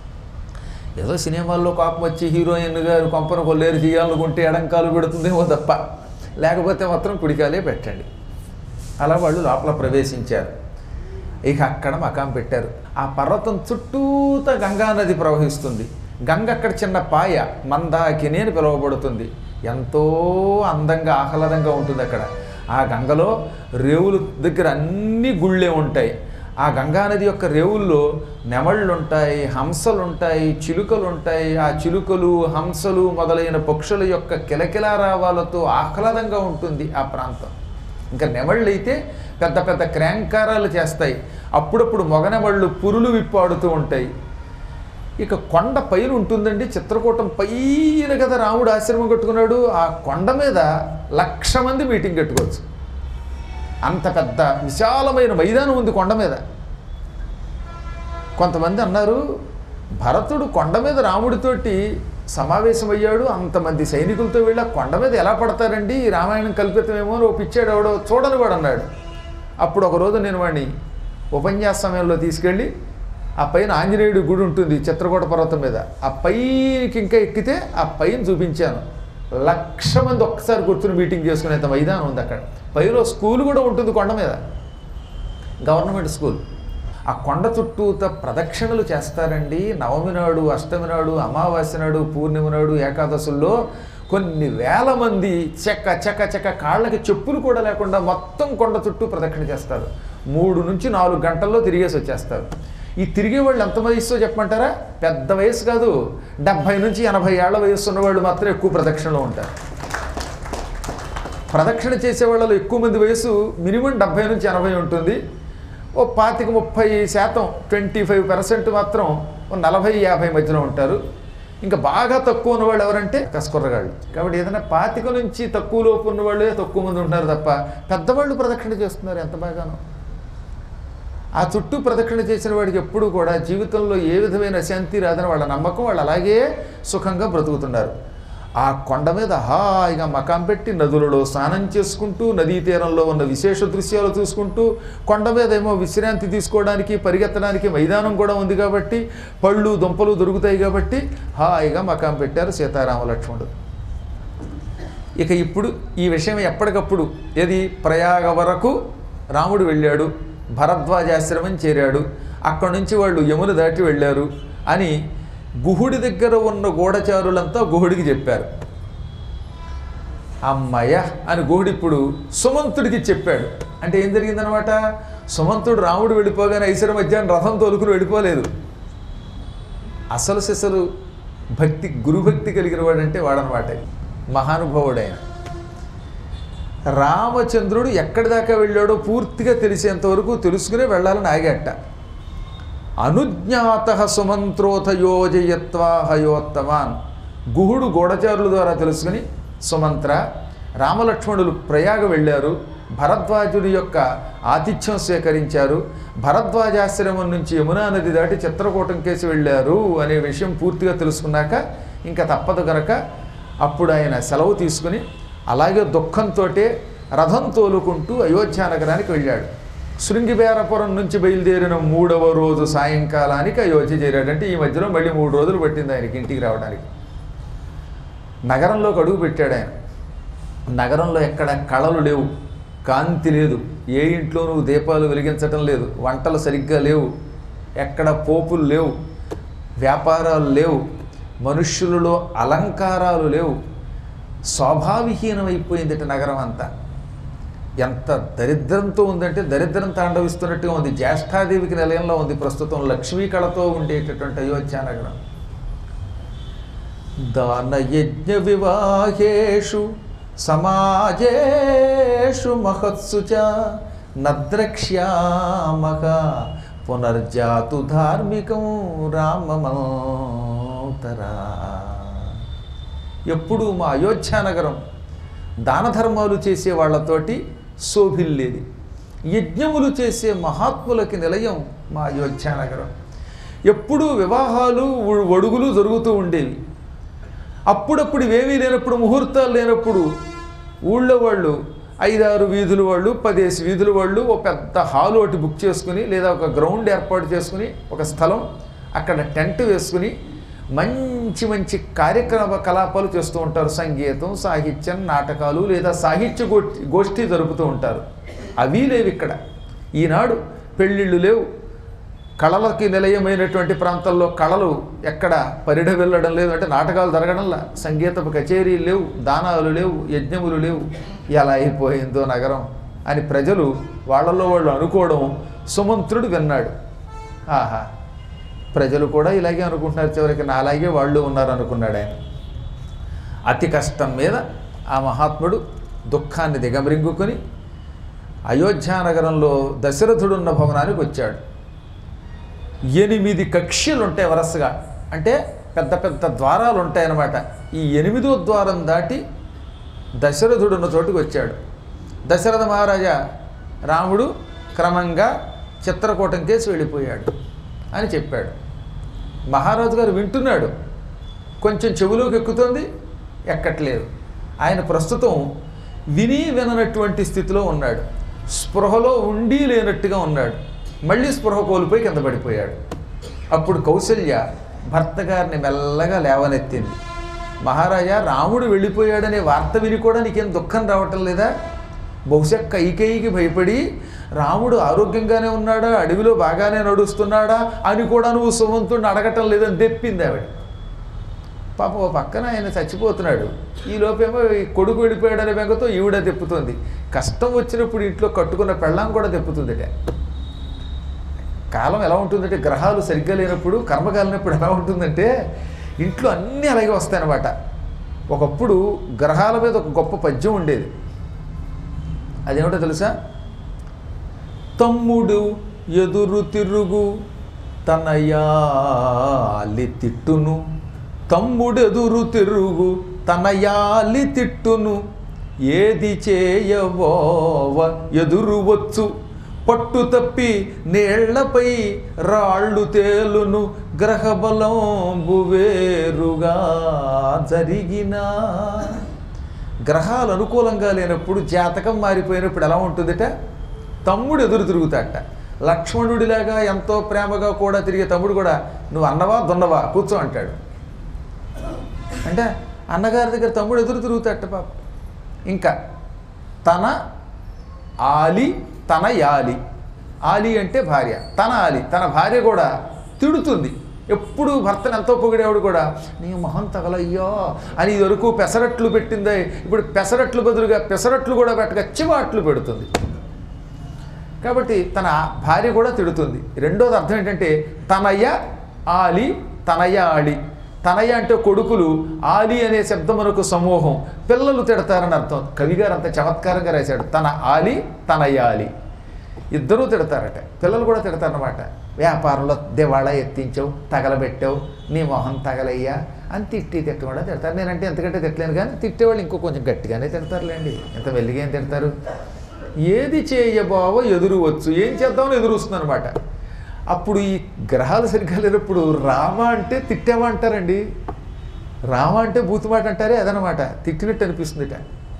ఏదో సినిమాల్లో కోపం వచ్చి హీరోయిన్ గారు కొంపను కొల్లేరు చేయాలనుకుంటే ఎడంకాలు పెడుతుందేమో తప్ప లేకపోతే మాత్రం కుడికాలే పెట్టండి అలా వాళ్ళు లోపల ప్రవేశించారు ఇక అక్కడ మకాం పెట్టారు ఆ పర్వతం చుట్టూత గంగా నది ప్రవహిస్తుంది గంగ అక్కడ చిన్న పాయ మందాకిని అని పిలువబడుతుంది ఎంతో అందంగా ఆహ్లాదంగా ఉంటుంది అక్కడ ఆ గంగలో రేవుల దగ్గర అన్ని గుళ్ళే ఉంటాయి ఆ గంగానది యొక్క రేవుల్లో నెమళ్ళు ఉంటాయి హంసలు ఉంటాయి చిలుకలు ఉంటాయి ఆ చిలుకలు హంసలు మొదలైన పక్షుల యొక్క కిలకిలారావాలతో ఆహ్లాదంగా ఉంటుంది ఆ ప్రాంతం ఇంకా నెమళ్ళు అయితే పెద్ద పెద్ద క్రాంకారాలు చేస్తాయి అప్పుడప్పుడు మొగనెమళ్ళు పురులు విప్పాడుతూ ఉంటాయి ఇక కొండ పైన ఉంటుందండి చిత్రకూటం పైన కదా రాముడు ఆశ్రమం కట్టుకున్నాడు ఆ కొండ మీద లక్ష మంది మీటింగ్ కట్టుకోవచ్చు అంత పెద్ద విశాలమైన మైదానం ఉంది కొండ మీద కొంతమంది అన్నారు భరతుడు కొండ మీద రాముడితోటి సమావేశమయ్యాడు అంతమంది సైనికులతో వెళ్ళి ఆ కొండ మీద ఎలా పడతారండి ఈ రామాయణం కల్పితమేమో అని ఓ పిచ్చాడు ఎవడో చూడని వాడు అన్నాడు అప్పుడు ఒకరోజు నేను వాడిని ఉపన్యాస సమయంలో తీసుకెళ్ళి ఆ పైన ఆంజనేయుడి గుడి ఉంటుంది చిత్రకూట పర్వతం మీద ఆ పైకి ఇంకా ఎక్కితే ఆ పైన చూపించాను లక్ష మంది ఒక్కసారి కూర్చుని మీటింగ్ చేసుకునేంత మైదానం ఉంది అక్కడ పైలో స్కూల్ కూడా ఉంటుంది కొండ మీద గవర్నమెంట్ స్కూల్ ఆ కొండ చుట్టూత ప్రదక్షిణలు చేస్తారండి నవమి నాడు అష్టమి నాడు అమావాస్య నాడు పూర్ణిమ నాడు ఏకాదశుల్లో కొన్ని వేల మంది చెక్క చెక్క చెక్క కాళ్ళకి చెప్పులు కూడా లేకుండా మొత్తం కొండ చుట్టూ ప్రదక్షిణ చేస్తారు మూడు నుంచి నాలుగు గంటల్లో తిరిగేసి వచ్చేస్తారు ఈ తిరిగే వాళ్ళు ఎంత వయస్సో చెప్పమంటారా పెద్ద వయసు కాదు డెబ్భై నుంచి ఎనభై ఏళ్ల వయస్సు ఉన్న వాళ్ళు మాత్రం ఎక్కువ ప్రదక్షిణలో ఉంటారు ప్రదక్షిణ చేసే వాళ్ళలో ఎక్కువ మంది వయసు మినిమం డెబ్భై నుంచి ఎనభై ఉంటుంది ఓ పాతిక ముప్పై శాతం ట్వంటీ ఫైవ్ పర్సెంట్ మాత్రం ఓ నలభై యాభై మధ్యలో ఉంటారు ఇంకా బాగా తక్కువ ఉన్నవాళ్ళు ఎవరంటే కస్కుర్రగాళ్ళు కాబట్టి ఏదైనా పాతిక నుంచి తక్కువ లోపు ఉన్నవాళ్ళే తక్కువ మంది ఉంటారు తప్ప పెద్దవాళ్ళు ప్రదక్షిణ చేస్తున్నారు ఎంత బాగానో ఆ చుట్టూ ప్రదక్షిణ చేసిన వాడికి ఎప్పుడు కూడా జీవితంలో ఏ విధమైన శాంతి రాదని వాళ్ళ నమ్మకం వాళ్ళు అలాగే సుఖంగా బ్రతుకుతున్నారు ఆ కొండ మీద హాయిగా మకాం పెట్టి నదులలో స్నానం చేసుకుంటూ నదీ తీరంలో ఉన్న విశేష దృశ్యాలు చూసుకుంటూ కొండ మీద ఏమో విశ్రాంతి తీసుకోవడానికి పరిగెత్తడానికి మైదానం కూడా ఉంది కాబట్టి పళ్ళు దుంపలు దొరుకుతాయి కాబట్టి హాయిగా మకాం పెట్టారు సీతారామ లక్ష్మణుడు ఇక ఇప్పుడు ఈ విషయం ఎప్పటికప్పుడు ఏది ప్రయాగ వరకు రాముడు వెళ్ళాడు భరద్వాజాశ్రమం చేరాడు అక్కడి నుంచి వాళ్ళు యమున దాటి వెళ్ళారు అని గుహుడి దగ్గర ఉన్న గూఢచారులంతా గుహుడికి చెప్పారు అమ్మయ్య అని గుహుడు ఇప్పుడు సుమంతుడికి చెప్పాడు అంటే ఏం జరిగిందనమాట సుమంతుడు రాముడు వెళ్ళిపోగానే ఐశ్వర మధ్యాహ్నం రథం తోలుకుని వెళ్ళిపోలేదు అసలు సిసలు భక్తి గురుభక్తి కలిగిన వాడంటే వాడనమాట మహానుభావుడైన రామచంద్రుడు ఎక్కడి దాకా వెళ్ళాడో పూర్తిగా తెలిసేంత వరకు తెలుసుకునే వెళ్ళాలని ఆగాట అనుజ్ఞాత సుమంత్రోథ యోజయత్వా హయోత్తమాన్ గుహుడు గూఢచారుల ద్వారా తెలుసుకుని సుమంత్ర రామలక్ష్మణులు ప్రయాగ వెళ్ళారు భరద్వాజుడి యొక్క ఆతిథ్యం స్వీకరించారు భరద్వాజాశ్రమం నుంచి యమునా నది దాటి చిత్రకూటం కేసి వెళ్ళారు అనే విషయం పూర్తిగా తెలుసుకున్నాక ఇంకా తప్పదు గనక అప్పుడు ఆయన సెలవు తీసుకుని అలాగే దుఃఖంతో రథం తోలుకుంటూ అయోధ్య నగరానికి వెళ్ళాడు శృంగిబేరపురం నుంచి బయలుదేరిన మూడవ రోజు సాయంకాలానికి అయోధ్య చేరాడు అంటే ఈ మధ్యలో మళ్ళీ మూడు రోజులు పట్టింది ఆయనకి ఇంటికి రావడానికి నగరంలోకి అడుగు పెట్టాడు ఆయన నగరంలో ఎక్కడ కళలు లేవు కాంతి లేదు ఏ ఇంట్లో నువ్వు దీపాలు వెలిగించటం లేదు వంటలు సరిగ్గా లేవు ఎక్కడ పోపులు లేవు వ్యాపారాలు లేవు మనుష్యులలో అలంకారాలు లేవు స్వాభావిహీనమైపోయిందట నగరం అంతా ఎంత దరిద్రంతో ఉందంటే దరిద్రం తాండవిస్తున్నట్టుగా ఉంది జ్యేష్ఠాదేవికి నిలయంలో ఉంది ప్రస్తుతం లక్ష్మీ కళతో ఉండేటటువంటి అయోధ్య నగరం దానయజ్ఞ వివాహేషు సమాజేషు మహత్సు చ నద్రక్ష్యామక పునర్జాతు ధార్మికం రామమంతరా ఎప్పుడు మా అయోధ్య నగరం దాన ధర్మాలు చేసే వాళ్ళతోటి శోభిల్లేది యజ్ఞములు చేసే మహాత్ములకి నిలయం మా అయోధ్య నగరం ఎప్పుడూ వివాహాలు ఉ- ఒడుగులు జరుగుతూ ఉండేవి అప్పుడప్పుడు ఇవేమీ లేనప్పుడు ముహూర్తాలు లేనప్పుడు ఊళ్ళో వాళ్ళు ఐదారు వీధుల వాళ్ళు పదేసి వీధుల వాళ్ళు ఒక పెద్ద హాల్ ఒకటి బుక్ చేసుకుని లేదా ఒక గ్రౌండ్ ఏర్పాటు చేసుకుని ఒక స్థలం అక్కడ టెంట్ వేసుకుని మంచి మంచి కార్యక్రమ కలాపాలు చేస్తూ ఉంటారు సంగీతం సాహిత్యం నాటకాలు లేదా సాహిత్య గోష్ఠి గోష్ఠి జరుపుతూ ఉంటారు అవి లేవు ఇక్కడ ఈనాడు పెళ్ళిళ్ళు లేవు కళలకి నిలయమైనటువంటి ప్రాంతాల్లో కళలు ఎక్కడ పరిడ వెళ్ళడం లేదు అంటే నాటకాలు జరగడంలా సంగీతపు కచేరీలు లేవు దానాలు లేవు యజ్ఞములు లేవు ఎలా అయిపోయిందో నగరం అని ప్రజలు వాళ్ళలో వాళ్ళు అనుకోవడం సుమంత్రుడు విన్నాడు ఆహా ప్రజలు కూడా ఇలాగే అనుకుంటున్నారు చివరికి నాలాగే వాళ్ళు ఉన్నారు అనుకున్నాడు ఆయన అతి కష్టం మీద ఆ మహాత్ముడు దుఃఖాన్ని దిగమరింగుకొని అయోధ్యానగరంలో దశరథుడున్న భవనానికి వచ్చాడు ఎనిమిది కక్ష్యలు ఉంటాయి వరసగా అంటే పెద్ద పెద్ద ద్వారాలు ఉంటాయన్నమాట ఈ ఎనిమిదో ద్వారం దాటి దశరథుడున్న చోటుకు వచ్చాడు దశరథ మహారాజా రాముడు క్రమంగా చిత్రకూటం కేసి వెళ్ళిపోయాడు అని చెప్పాడు మహారాజు గారు వింటున్నాడు కొంచెం చెవులోకి ఎక్కుతుంది ఎక్కట్లేదు ఆయన ప్రస్తుతం విని విననటువంటి స్థితిలో ఉన్నాడు స్పృహలో ఉండి లేనట్టుగా ఉన్నాడు మళ్ళీ స్పృహ కోల్పోయి కింద పడిపోయాడు అప్పుడు కౌసల్య భర్త గారిని మెల్లగా లేవనెత్తింది మహారాజా రాముడు వెళ్ళిపోయాడనే వార్త విని కూడా నీకేం దుఃఖం రావటం లేదా బహుశా కైకేయికి భయపడి రాముడు ఆరోగ్యంగానే ఉన్నాడా అడవిలో బాగానే నడుస్తున్నాడా అని కూడా నువ్వు సుమంతుడిని అడగటం లేదని తెప్పింది ఆవిడ పాప ఓ పక్కన ఆయన చచ్చిపోతున్నాడు ఈ లోపేమో ఈ కొడుకు వెళ్ళిపోయాడనే బెంగతో ఈవిడ తెప్పుతుంది కష్టం వచ్చినప్పుడు ఇంట్లో కట్టుకున్న పెళ్ళాం కూడా తెప్పుతుందిట కాలం ఎలా ఉంటుందంటే గ్రహాలు సరిగ్గా లేనప్పుడు కర్మ కాలినప్పుడు ఎలా ఉంటుందంటే ఇంట్లో అన్నీ అలాగే వస్తాయన్నమాట ఒకప్పుడు గ్రహాల మీద ఒక గొప్ప పద్యం ఉండేది అదేమిటో తెలుసా తమ్ముడు ఎదురు తిరుగు తనయాలి తిట్టును తమ్ముడెదురు తిరుగు తనయాలి తిట్టును ఏది చేయవోవ ఎదురు వచ్చు పట్టు తప్పి నీళ్లపై రాళ్ళు తేలును గ్రహబలంబు వేరుగా జరిగినా గ్రహాలు అనుకూలంగా లేనప్పుడు జాతకం మారిపోయినప్పుడు ఎలా ఉంటుందిట తమ్ముడు ఎదురు తిరుగుతాడట లక్ష్మణుడిలాగా ఎంతో ప్రేమగా కూడా తిరిగే తమ్ముడు కూడా నువ్వు అన్నవా దున్నవా కూర్చో అంటాడు అంటే అన్నగారి దగ్గర తమ్ముడు ఎదురు తిరుగుతాడట పాప ఇంకా తన ఆలి తన యాలి ఆలి అంటే భార్య తన ఆలి తన భార్య కూడా తిడుతుంది ఎప్పుడు భర్తను ఎంతో పొగిడేవాడు కూడా నీ మొహం తగలయ్యో అని ఇది వరకు పెసరట్లు పెట్టిందే ఇప్పుడు పెసరట్లు బదులుగా పెసరట్లు కూడా పెట్టక చివాట్లు పెడుతుంది కాబట్టి తన భార్య కూడా తిడుతుంది రెండోది అర్థం ఏంటంటే తనయ్య ఆలి తనయ్య ఆలి తనయ్య అంటే కొడుకులు ఆలి అనే శబ్దమునకు సమూహం పిల్లలు తిడతారని అర్థం కవిగారు అంత చమత్కారంగా రాశాడు తన ఆలి తనయ్య ఆలి ఇద్దరూ తిడతారట పిల్లలు కూడా తిడతారనమాట వ్యాపారంలో దివాళా ఎత్తించావు తగలబెట్టావు నీ మొహం తగలయ్యా అని తిట్టి తిట్టకుండా తిడతారు నేనంటే ఎంతకంటే తిట్టలేను కానీ తిట్టేవాళ్ళు ఇంకో కొంచెం గట్టిగానే తిడతారులేండి ఎంత మెల్లిగా ఏం తిడతారు ఏది చేయబోవో ఎదురు వచ్చు ఏం చేద్దామని ఎదురు వస్తుంది అనమాట అప్పుడు ఈ గ్రహాలు సరిగ్గా లేనప్పుడు రామ అంటే తిట్టావా అంటారండి రామ అంటే బూతుమాట అంటారే అదనమాట తిట్టినట్టు అనిపిస్తుందిట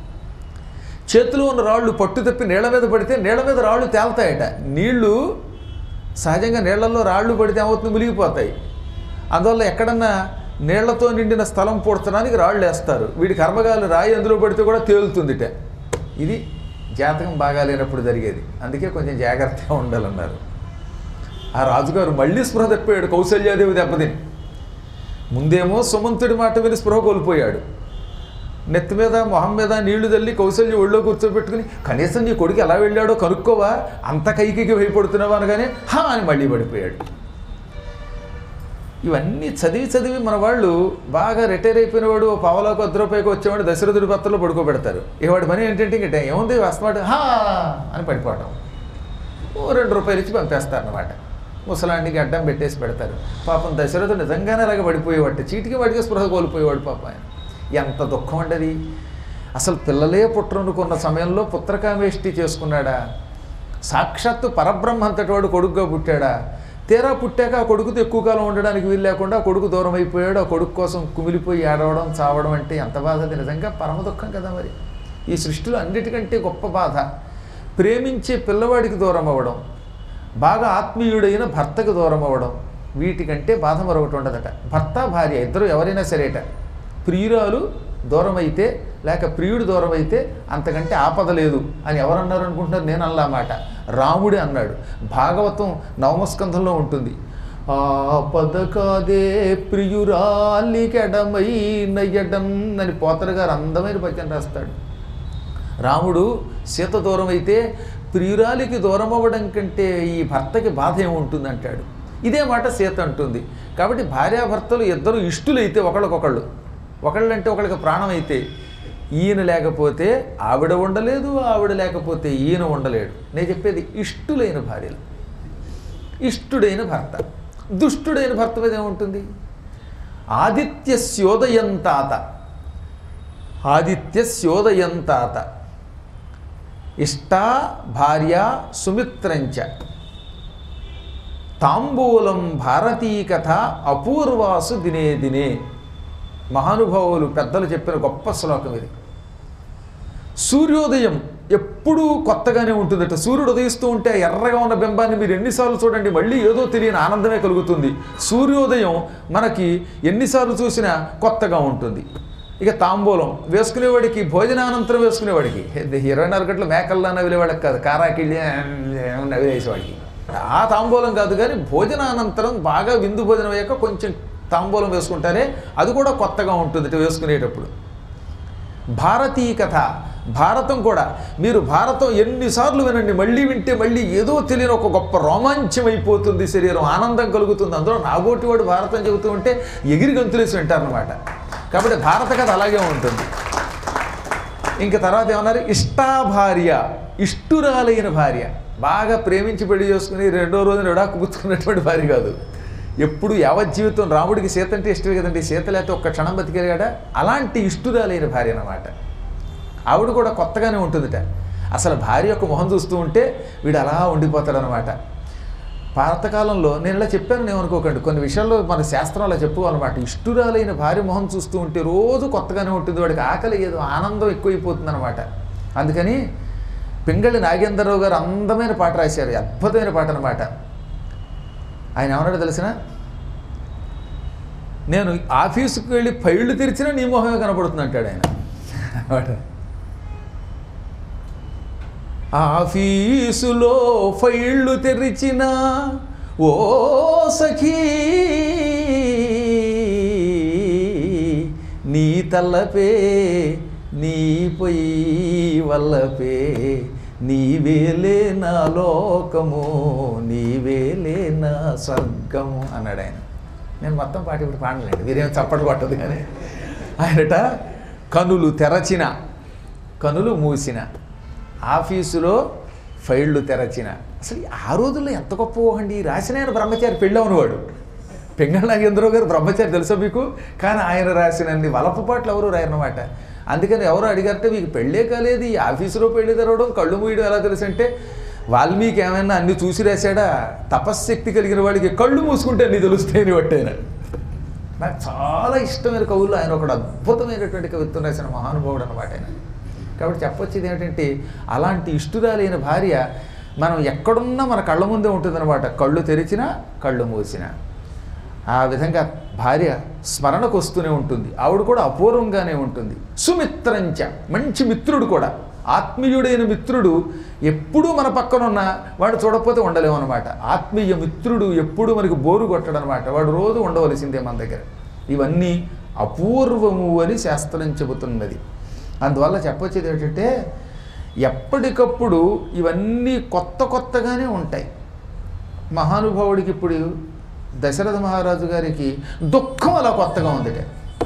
చేతిలో ఉన్న రాళ్ళు పట్టు తప్పి నీళ్ళ మీద పడితే నీళ్ళ మీద రాళ్ళు తేలుతాయట నీళ్లు సహజంగా నీళ్లలో రాళ్ళు పడితే ఏమవుతుంది మునిగిపోతాయి అందువల్ల ఎక్కడన్నా నీళ్లతో నిండిన స్థలం పూడ్చడానికి రాళ్ళు వేస్తారు వీడి కర్మగాలు రాయి అందులో పడితే కూడా తేలుతుందిట ఇది జాతకం బాగా లేనప్పుడు జరిగేది అందుకే కొంచెం జాగ్రత్తగా ఉండాలన్నారు ఆ రాజుగారు మళ్ళీ స్పృహ తప్పాడు కౌశల్యాదేవి దెబ్బతిని ముందేమో సుమంతుడి మాట విని స్పృహ కోల్పోయాడు నెత్తి మీద మొహం మీద నీళ్లు తల్లి కౌశల్య ఒళ్ళో కూర్చోబెట్టుకుని కనీసం నీ కొడుకు ఎలా వెళ్ళాడో కనుక్కోవా అంత కైకి భయపడుతున్నావా అనగానే హా అని మళ్ళీ పడిపోయాడు ఇవన్నీ చదివి చదివి మన వాళ్ళు బాగా రిటైర్ అయిపోయిన వాడు ఓ పావలోకి వద్ద రూపాయికి వచ్చేవాడు దశరథుడి పత్రలో పడుకోబెడతారు ఈ వాడి పని ఏంటంటే ఇంకట ఏముంది వస్తాడు హా అని పడిపోవటం ఓ రెండు రూపాయలు ఇచ్చి పంపేస్తారనమాట ముసలాండికి అడ్డం పెట్టేసి పెడతారు పాపం దశరథుడు నిజంగానే అలాగ పడిపోయేవాడు చీటికి వాడికి స్పృహ కోల్పోయేవాడు పాపం ఆయన ఎంత దుఃఖం ఉండదు అసలు పిల్లలే పుట్టనుకున్న సమయంలో పుత్రకామేష్టి చేసుకున్నాడా సాక్షాత్తు పరబ్రహ్మ అంతటి వాడు కొడుకుగా పుట్టాడా తీరా పుట్టాక ఆ కొడుకుతో ఎక్కువ కాలం ఉండడానికి వీలు లేకుండా ఆ కొడుకు దూరం అయిపోయాడు ఆ కొడుకు కోసం కుమిలిపోయి ఏడవడం చావడం అంటే ఎంత బాధ అది నిజంగా పరమ దుఃఖం కదా మరి ఈ సృష్టిలో అన్నిటికంటే గొప్ప బాధ ప్రేమించే పిల్లవాడికి దూరం అవ్వడం బాగా ఆత్మీయుడైన భర్తకు దూరం అవ్వడం వీటికంటే బాధ మరొకటి ఉండదట భర్త భార్య ఇద్దరు ఎవరైనా సరేట ప్రియురాలు దూరం అయితే లేక ప్రియుడు దూరం అయితే అంతకంటే ఆపద లేదు అని ఎవరన్నారు అనుకుంటున్నారు నేను అల్లా మాట రాముడే అన్నాడు భాగవతం నవమస్కంధంలో ఉంటుంది ఆపద కాదే ప్రియురాలికెడమై నయ్యడం అని పోతరు గారు అందమైన పద్యం రాస్తాడు రాముడు సీత దూరం అయితే ప్రియురాలికి దూరం అవ్వడం కంటే ఈ భర్తకి బాధ ఏముంటుంది అంటాడు ఇదే మాట సీత అంటుంది కాబట్టి భార్యాభర్తలు ఇద్దరు ఇష్టులైతే ఒకళ్ళకొకళ్ళు ఒకళ్ళంటే ఒకళ్ళకి ప్రాణం అయితే ఈయన లేకపోతే ఆవిడ ఉండలేదు ఆవిడ లేకపోతే ఈయన ఉండలేడు నేను చెప్పేది ఇష్టులైన భార్యలు ఇష్టుడైన భర్త దుష్టుడైన భర్త మీద ఏముంటుంది ఆదిత్య స్యోదయంతాత ఆదిత్య స్యోదయంతాత ఇష్ట భార్య సుమిత్రంచ తాంబూలం భారతీ కథ అపూర్వాసు దినే దినే మహానుభావులు పెద్దలు చెప్పిన గొప్ప శ్లోకం ఇది సూర్యోదయం ఎప్పుడూ కొత్తగానే ఉంటుందట సూర్యుడు ఉదయిస్తూ ఉంటే ఆ ఎర్రగా ఉన్న బింబాన్ని మీరు ఎన్నిసార్లు చూడండి మళ్ళీ ఏదో తెలియని ఆనందమే కలుగుతుంది సూర్యోదయం మనకి ఎన్నిసార్లు చూసినా కొత్తగా ఉంటుంది ఇక తాంబూలం వేసుకునేవాడికి భోజనానంతరం వేసుకునేవాడికి ఇది ఇరవై నాలుగు గంటలు మేకల్లా నవ్విలేవాడికి కాదు కారాకిళ్ళి నవ్విలేసేవాడికి ఆ తాంబూలం కాదు కానీ భోజనానంతరం బాగా విందు భోజనం అయ్యాక కొంచెం తాంబూలం వేసుకుంటారే అది కూడా కొత్తగా ఉంటుంది వేసుకునేటప్పుడు భారతీయ కథ భారతం కూడా మీరు భారతం ఎన్నిసార్లు వినండి మళ్ళీ వింటే మళ్ళీ ఏదో తెలియని ఒక గొప్ప రోమాంచం అయిపోతుంది శరీరం ఆనందం కలుగుతుంది అందులో నాగోటి వాడు భారతం చెబుతూ ఉంటే ఎగిరి గంతులేసి వింటారనమాట కాబట్టి భారత కథ అలాగే ఉంటుంది ఇంక తర్వాత ఏమన్నారు ఇష్టా భార్య ఇష్టురాలైన భార్య బాగా ప్రేమించి పెళ్లి చేసుకుని రెండో రోజున విడాకు పుచ్చుకున్నటువంటి భార్య కాదు ఎప్పుడు యావత్ జీవితం రాముడికి సీత అంటే ఇష్టమే కదండి సీత లేకపోతే ఒక్క క్షణం బతికేగాడా అలాంటి ఇష్టురాలైన భార్య అన్నమాట ఆవిడ కూడా కొత్తగానే ఉంటుందిట అసలు భార్య యొక్క మొహం చూస్తూ ఉంటే వీడు అలా ఉండిపోతాడనమాట పాతకాలంలో నేను ఇలా చెప్పాను ఏమనుకోకండి కొన్ని విషయాల్లో మన శాస్త్రం అలా చెప్పుకోవాలన్నమాట ఇష్టురాలైన భార్య మొహం చూస్తూ ఉంటే రోజు కొత్తగానే ఉంటుంది వాడికి ఆకలి ఏదో ఆనందం ఎక్కువైపోతుంది అనమాట అందుకని పింగళి నాగేంద్రరావు గారు అందమైన పాట రాశారు అద్భుతమైన పాట అనమాట ఆయన ఏమన్నాడో తెలిసిన నేను ఆఫీసుకు వెళ్ళి ఫైళ్ళు తెరిచినా నీ మొహమే కనపడుతుంది అంటాడు ఆయన అన్నమాట. ఆఫీసులో ఫైళ్ళు తెరిచిన ఓ సఖీ నీ తల్లపే నీపై వల్లపే నీవేలే నా లోకము నీవేలే నా స్వర్గము అన్నాడు ఆయన నేను మొత్తం పాట ఇప్పుడు పాడలేండి మీరేం చప్పట్లు కొట్టదు కానీ ఆయనట కనులు తెరచిన కనులు మూసిన ఆఫీసులో ఫైళ్ళు తెరచిన అసలు ఆ రోజుల్లో ఎంత గొప్ప ఊహండి రాసిన ఆయన బ్రహ్మచారి పెళ్ళి అవునవాడు పెంగళ నాగేంద్రరావు గారు బ్రహ్మచారి తెలుసా మీకు కానీ ఆయన రాసినన్ని వలపు పాటలు ఎవరు రాయనమాట అందుకని ఎవరు అడిగారంటే మీకు పెళ్ళే కాలేదు ఈ ఆఫీసులో పెళ్లి తెరవడం కళ్ళు మూయడం ఎలా తెలుసు అంటే వాల్మీకి ఏమైనా అన్ని చూసి రాశాడా తపశ్శక్తి కలిగిన వాడికి కళ్ళు మూసుకుంటే అన్ని తెలుస్తాయని పట్టాయన నాకు చాలా ఇష్టమైన కవులు ఆయన ఒకడు అద్భుతమైనటువంటి కవిత్వం రాసిన మహానుభావుడు అనమాట ఆయన కాబట్టి చెప్పొచ్చేది ఏమిటంటే అలాంటి ఇష్టురాలైన భార్య మనం ఎక్కడున్నా మన కళ్ళ ముందే ఉంటుందన్నమాట కళ్ళు తెరిచినా కళ్ళు మూసినా ఆ విధంగా భార్య స్మరణకు వస్తూనే ఉంటుంది ఆవిడ కూడా అపూర్వంగానే ఉంటుంది సుమిత్రంచ మంచి మిత్రుడు కూడా ఆత్మీయుడైన మిత్రుడు ఎప్పుడూ మన పక్కన ఉన్న వాడు చూడకపోతే ఉండలేము అనమాట ఆత్మీయ మిత్రుడు ఎప్పుడూ మనకి బోరు కొట్టడు అనమాట వాడు రోజు ఉండవలసిందే మన దగ్గర ఇవన్నీ అపూర్వము అని శాస్త్రం చెబుతున్నది అందువల్ల చెప్పొచ్చేది ఏంటంటే ఎప్పటికప్పుడు ఇవన్నీ కొత్త కొత్తగానే ఉంటాయి మహానుభావుడికి ఇప్పుడు దశరథ మహారాజు గారికి దుఃఖం అలా కొత్తగా ఉందిట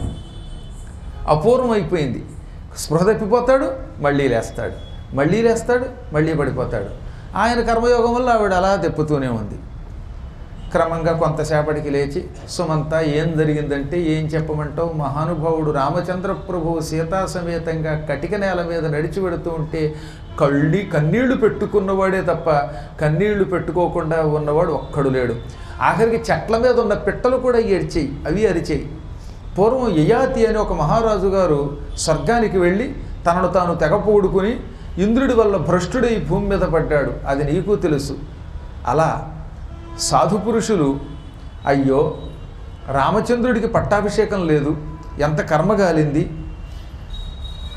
అపూర్వం అయిపోయింది స్పృహ తప్పిపోతాడు మళ్ళీ లేస్తాడు మళ్ళీ లేస్తాడు మళ్ళీ పడిపోతాడు ఆయన కర్మయోగం వల్ల ఆవిడ అలా తెప్పుతూనే ఉంది క్రమంగా కొంతసేపటికి లేచి సుమంత ఏం జరిగిందంటే ఏం చెప్పమంటావు మహానుభావుడు రామచంద్ర ప్రభువు సీతా సమేతంగా కటిక నేల మీద నడిచి వెడుతూ ఉంటే కళ్ళి కన్నీళ్లు పెట్టుకున్నవాడే తప్ప కన్నీళ్లు పెట్టుకోకుండా ఉన్నవాడు ఒక్కడు లేడు ఆఖరికి చెట్ల మీద ఉన్న పిట్టలు కూడా ఏడ్చేయి అవి అరిచేయి పూర్వం యయాతి అనే ఒక మహారాజు గారు స్వర్గానికి వెళ్ళి తనను తాను తెగపోడుకుని ఇంద్రుడి వల్ల భ్రష్టుడై భూమి మీద పడ్డాడు అది నీకు తెలుసు అలా సాధు పురుషులు అయ్యో రామచంద్రుడికి పట్టాభిషేకం లేదు ఎంత కర్మ కాలింది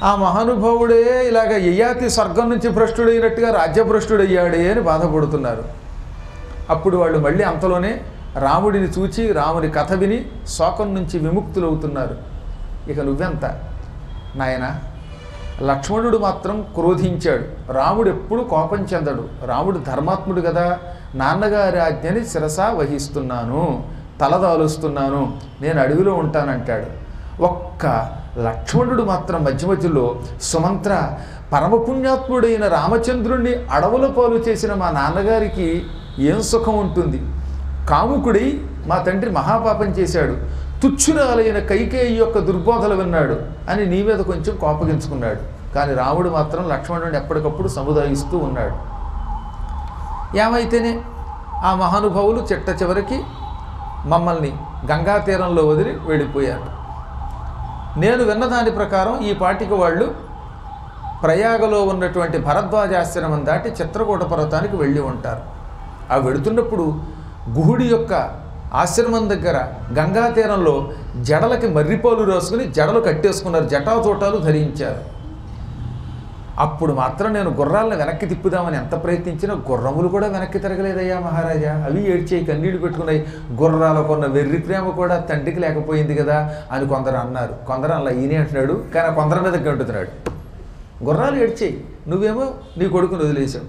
ఆ మహానుభావుడే ఇలాగ యయాతి స్వర్గం నుంచి భ్రష్టుడైనట్టుగా రాజ్యభ్రష్టుడయ్యాడే అని బాధపడుతున్నారు అప్పుడు వాళ్ళు మళ్ళీ అంతలోనే రాముడిని చూచి రాముని కథ విని శోకం నుంచి విముక్తులవుతున్నారు ఇక నువ్వెంత నాయన లక్ష్మణుడు మాత్రం క్రోధించాడు రాముడు ఎప్పుడు కోపం చెందడు రాముడు ధర్మాత్ముడు కదా నాన్నగారి ఆజ్ఞని శిరసా వహిస్తున్నాను తలదాలుస్తున్నాను నేను అడవిలో ఉంటానంటాడు ఒక్క లక్ష్మణుడు మాత్రం మధ్య మధ్యలో సుమంత్ర పరమపుణ్యాత్ముడైన రామచంద్రుణ్ణి అడవుల పాలు చేసిన మా నాన్నగారికి ఏం సుఖం ఉంటుంది కాముకుడై మా తండ్రి మహాపాపం చేశాడు తుచ్చురాలైన కైకేయి యొక్క దుర్బోధలు విన్నాడు అని నీ మీద కొంచెం కోపగించుకున్నాడు కానీ రాముడు మాత్రం లక్ష్మణుడిని ఎప్పటికప్పుడు సముదాయిస్తూ ఉన్నాడు ఏమైతేనే ఆ మహానుభావులు చిట్ట చివరికి మమ్మల్ని గంగా తీరంలో వదిలి వెళ్ళిపోయారు నేను విన్న దాని ప్రకారం ఈ పాటికి వాళ్ళు ప్రయాగలో ఉన్నటువంటి భరద్వాజాశ్రమం దాటి చిత్రకూట పర్వతానికి వెళ్ళి ఉంటారు ఆ వెడుతున్నప్పుడు గుహుడి యొక్క ఆశ్రమం దగ్గర గంగా తీరంలో జడలకి మర్రిపాలు రాసుకుని జడలు కట్టేసుకున్నారు జటాచోటాలు ధరించారు అప్పుడు మాత్రం నేను గుర్రాలను వెనక్కి తిప్పుదామని ఎంత ప్రయత్నించినా గుర్రములు కూడా వెనక్కి తిరగలేదయ్యా మహారాజా అవి ఏడ్చేయి కన్నీళ్లు పెట్టుకున్నాయి గుర్రాలకున్న వెర్రి ప్రేమ కూడా తండ్రికి లేకపోయింది కదా అని కొందరు అన్నారు కొందరు అలా ఈయనే అంటున్నాడు కానీ ఆ కొందరి మీద గంటుతున్నాడు గుర్రాలు ఏడ్చేయి నువ్వేమో నీ కొడుకుని వదిలేశావు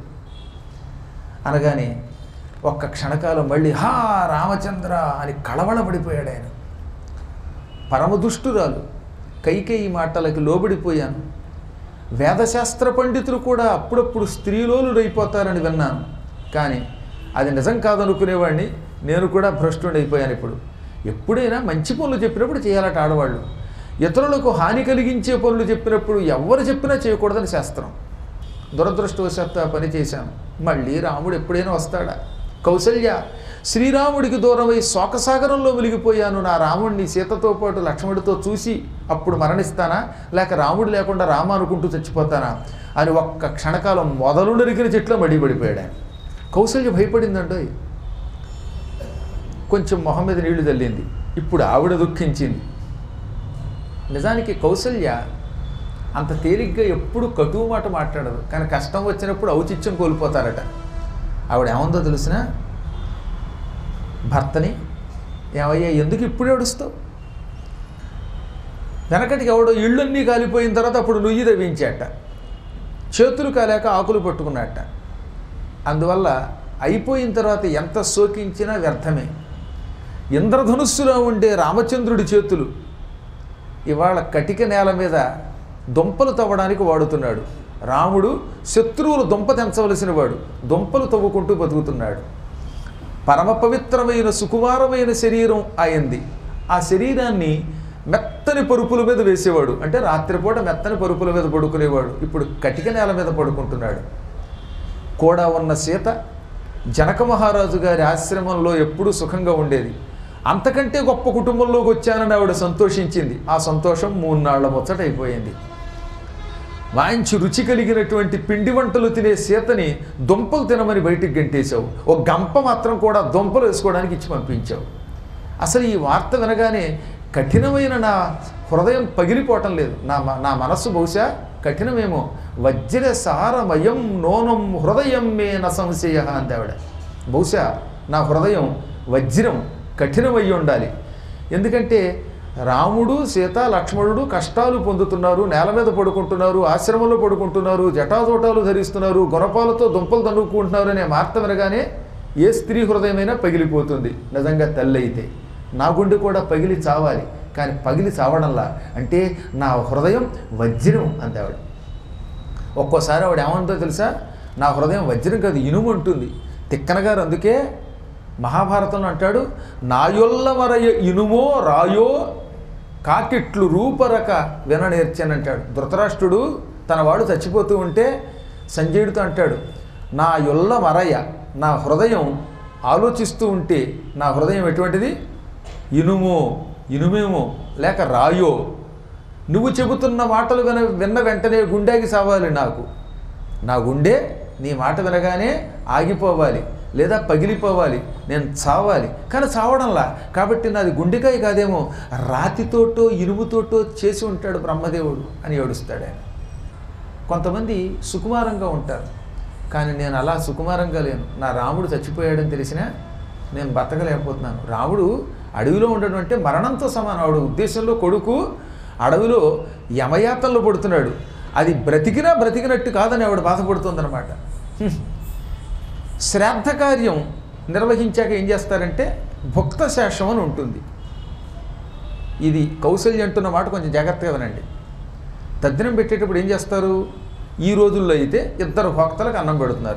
అనగానే ఒక్క క్షణకాలం మళ్ళీ హా రామచంద్ర అని కళవళపడిపోయాడు ఆయన పరమదుష్టురాలు కైకేయి మాటలకి లోబడిపోయాను వేదశాస్త్ర పండితులు కూడా అప్పుడప్పుడు స్త్రీలోలుడైపోతారని విన్నాను కానీ అది నిజం కాదనుకునేవాడిని నేను కూడా భ్రష్టుడైపోయాను ఇప్పుడు ఎప్పుడైనా మంచి పనులు చెప్పినప్పుడు చేయాలట ఆడవాళ్ళు ఇతరులకు హాని కలిగించే పనులు చెప్పినప్పుడు ఎవరు చెప్పినా చేయకూడదని శాస్త్రం దురదృష్టవశాత్తు ఆ పని చేశాను మళ్ళీ రాముడు ఎప్పుడైనా వస్తాడా కౌసల్య శ్రీరాముడికి దూరమై శోకసాగరంలో వెలిగిపోయాను నా రాముడిని సీతతో పాటు లక్ష్మణుడితో చూసి అప్పుడు మరణిస్తానా లేక రాముడు లేకుండా రామ అనుకుంటూ చచ్చిపోతానా అని ఒక్క క్షణకాలం మొదలు నరికిన చెట్లో మడి పడిపోయాడు ఆయన కౌసల్య భయపడిందండో కొంచెం మొహం మీద నీళ్లు తల్లింది ఇప్పుడు ఆవిడ దుఃఖించింది నిజానికి కౌసల్య అంత తేలిగ్గా ఎప్పుడు కటువు మాట మాట్లాడదు కానీ కష్టం వచ్చినప్పుడు ఔచిత్యం కోల్పోతారట ఆవిడ ఏముందో తెలిసిన భర్తని ఏమయ్యా ఎందుకు ఇప్పుడు ఏడుస్తావు వెనకటికి ఎవడో ఇళ్ళన్నీ కాలిపోయిన తర్వాత అప్పుడు నుయ్యి తవ్వించాట చేతులు కాలేక ఆకులు పట్టుకున్నట్ట అందువల్ల అయిపోయిన తర్వాత ఎంత శోకించినా వ్యర్థమే ఇంద్రధనుస్సులో ఉండే రామచంద్రుడి చేతులు ఇవాళ కటిక నేల మీద దుంపలు తవ్వడానికి వాడుతున్నాడు రాముడు శత్రువులు దుంప తెంచవలసిన వాడు దుంపలు తవ్వుకుంటూ బతుకుతున్నాడు పరమ పవిత్రమైన సుకుమారమైన శరీరం అయింది ఆ శరీరాన్ని మెత్తని పరుపుల మీద వేసేవాడు అంటే రాత్రిపూట మెత్తని పరుపుల మీద పడుకునేవాడు ఇప్పుడు కటిక నేల మీద పడుకుంటున్నాడు కూడా ఉన్న సీత జనక మహారాజు గారి ఆశ్రమంలో ఎప్పుడూ సుఖంగా ఉండేది అంతకంటే గొప్ప కుటుంబంలోకి వచ్చానని ఆవిడ సంతోషించింది ఆ సంతోషం మూడు నాళ్ల ముచ్చటైపోయింది మంచి రుచి కలిగినటువంటి పిండి వంటలు తినే సీతని దుంపలు తినమని బయటికి గంటేశావు ఒక గంప మాత్రం కూడా దుంపలు వేసుకోవడానికి ఇచ్చి పంపించావు అసలు ఈ వార్త వినగానే కఠినమైన నా హృదయం పగిలిపోవటం లేదు నా మ- నా మనస్సు బహుశా కఠినమేమో వజ్ర సారమయం నోనం హృదయం మే న సంశయ అంది ఆవిడ బహుశా నా హృదయం వజ్రం కఠినమై ఉండాలి ఎందుకంటే రాముడు సీత లక్ష్మణుడు కష్టాలు పొందుతున్నారు నేల మీద పడుకుంటున్నారు ఆశ్రమంలో పడుకుంటున్నారు జటాజోటాలు ధరిస్తున్నారు గుణపాలతో దుంపలు తన్నుకుంటున్నారు అనే వార్త వినగానే ఏ స్త్రీ హృదయమైనా పగిలిపోతుంది నిజంగా తల్లి అయితే నా గుండె కూడా పగిలి చావాలి కానీ పగిలి చావడంలా అంటే నా హృదయం వజ్రం అంది ఆవిడ ఒక్కోసారి ఆవిడ ఏమంటుందో తెలుసా నా హృదయం వజ్రం కాదు ఇనుము ఉంటుంది తిక్కన గారు అందుకే మహాభారతంలో అంటాడు నాయొల్ల మరయ ఇనుమో రాయో కాకిట్లు రూపరక విననేర్చానంటాడు ధృతరాష్ట్రుడు తన వాడు చచ్చిపోతూ ఉంటే సంజయుడితో అంటాడు నా యొల్ల మరయ నా హృదయం ఆలోచిస్తూ ఉంటే నా హృదయం ఎటువంటిది ఇనుమో ఇనుమేమో లేక రాయో నువ్వు చెబుతున్న మాటలు విన విన్న వెంటనే గుండెకి సావాలి నాకు నా గుండె నీ మాట వినగానే ఆగిపోవాలి లేదా పగిలిపోవాలి నేను చావాలి కానీ చావడంలా కాబట్టి నాది గుండెకాయ కాదేమో రాతితోటో ఇనుముతోటో చేసి ఉంటాడు బ్రహ్మదేవుడు అని ఏడుస్తాడు ఆయన కొంతమంది సుకుమారంగా ఉంటారు కానీ నేను అలా సుకుమారంగా లేను నా రాముడు చచ్చిపోయాడని తెలిసినా నేను బతకలేకపోతున్నాను రాముడు అడవిలో ఉండడం అంటే మరణంతో సమానం ఆవిడ ఉద్దేశంలో కొడుకు అడవిలో యమయాతనలో పడుతున్నాడు అది బ్రతికినా బ్రతికినట్టు కాదని ఆవిడ బాధపడుతుందన్నమాట హ్మ్. శ్రాద్ధ కార్యం నిర్వహించాక ఏం చేస్తారంటే భుక్త శేషం అని ఉంటుంది ఇది కౌశల్య అంటున్న మాట కొంచెం జాగ్రత్తగా వినండి తద్దినం పెట్టేటప్పుడు ఏం చేస్తారు ఈ రోజుల్లో అయితే ఇద్దరు భక్తులకు అన్నం పెడుతున్నారు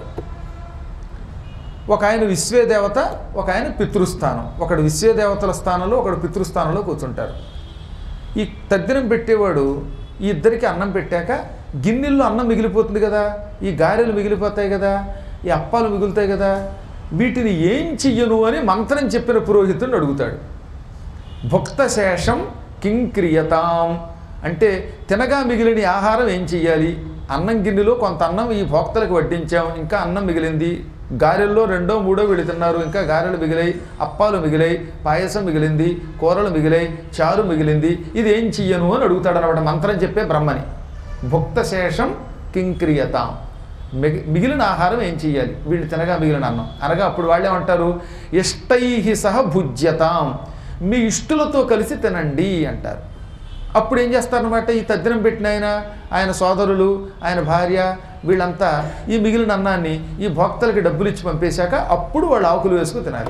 ఒక ఆయన విశ్వేదేవత ఒక ఆయన పితృస్థానం ఒకడు విశ్వేదేవతల స్థానంలో ఒకడు పితృస్థానంలో కూర్చుంటారు ఈ తద్దినం పెట్టేవాడు ఈ ఇద్దరికి అన్నం పెట్టాక గిన్నెల్లో అన్నం మిగిలిపోతుంది కదా ఈ గారెలు మిగిలిపోతాయి కదా ఈ అప్పాలు మిగులుతాయి కదా వీటిని ఏం చెయ్యను అని మంత్రం చెప్పిన పురోహితుడిని అడుగుతాడు భుక్త శేషం కింక్రియతాం అంటే తినగా మిగిలిన ఆహారం ఏం చెయ్యాలి అన్నం గిన్నెలో కొంత అన్నం ఈ భోక్తలకు వడ్డించాం ఇంకా అన్నం మిగిలింది గారెల్లో రెండో మూడో వీళ్ళు తిన్నారు ఇంకా గారెలు మిగిలాయి అప్పాలు మిగిలాయి పాయసం మిగిలింది కూరలు మిగిలాయి చారు మిగిలింది ఇది ఏం చెయ్యను అని అడుగుతాడు అనమాట మంత్రం చెప్పే బ్రహ్మని భుక్త శేషం కింక్రియతాం మిగి మిగిలిన ఆహారం ఏం చెయ్యాలి వీళ్ళు తినగా మిగిలిన అన్నం అనగా అప్పుడు వాళ్ళు ఏమంటారు ఇష్టై సహ భుజ్యతాం మీ ఇష్టలతో కలిసి తినండి అంటారు అప్పుడు ఏం చేస్తారనమాట ఈ తద్దినం పెట్టిన ఆయన ఆయన సోదరులు ఆయన భార్య వీళ్ళంతా ఈ మిగిలిన అన్నాన్ని ఈ భోక్తలకి డబ్బులు ఇచ్చి పంపేశాక అప్పుడు వాళ్ళు ఆకులు వేసుకుని తినాలి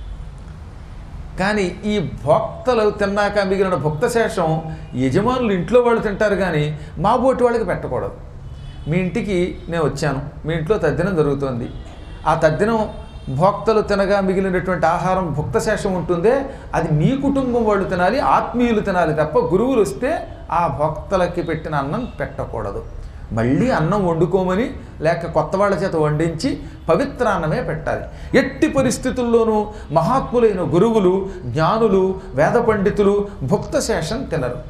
కానీ ఈ భోక్తలు తిన్నాక మిగిలిన భుక్త శేషం యజమానులు ఇంట్లో వాళ్ళు తింటారు కానీ మా బోటి వాళ్ళకి పెట్టకూడదు మీ ఇంటికి నేను వచ్చాను మీ ఇంట్లో తద్దినం జరుగుతోంది ఆ తద్దినం భోక్తలు తినగా మిగిలినటువంటి ఆహారం భుక్త శేషం ఉంటుందే అది మీ కుటుంబం వాళ్ళు తినాలి ఆత్మీయులు తినాలి తప్ప గురువులు వస్తే ఆ భక్తులకి పెట్టిన అన్నం పెట్టకూడదు మళ్ళీ అన్నం వండుకోమని లేక కొత్త వాళ్ళ చేత వండించి పవిత్ర అన్నమే పెట్టాలి ఎట్టి పరిస్థితుల్లోనూ మహాత్ములైన గురువులు జ్ఞానులు వేద పండితులు భుక్త శేషం తినరు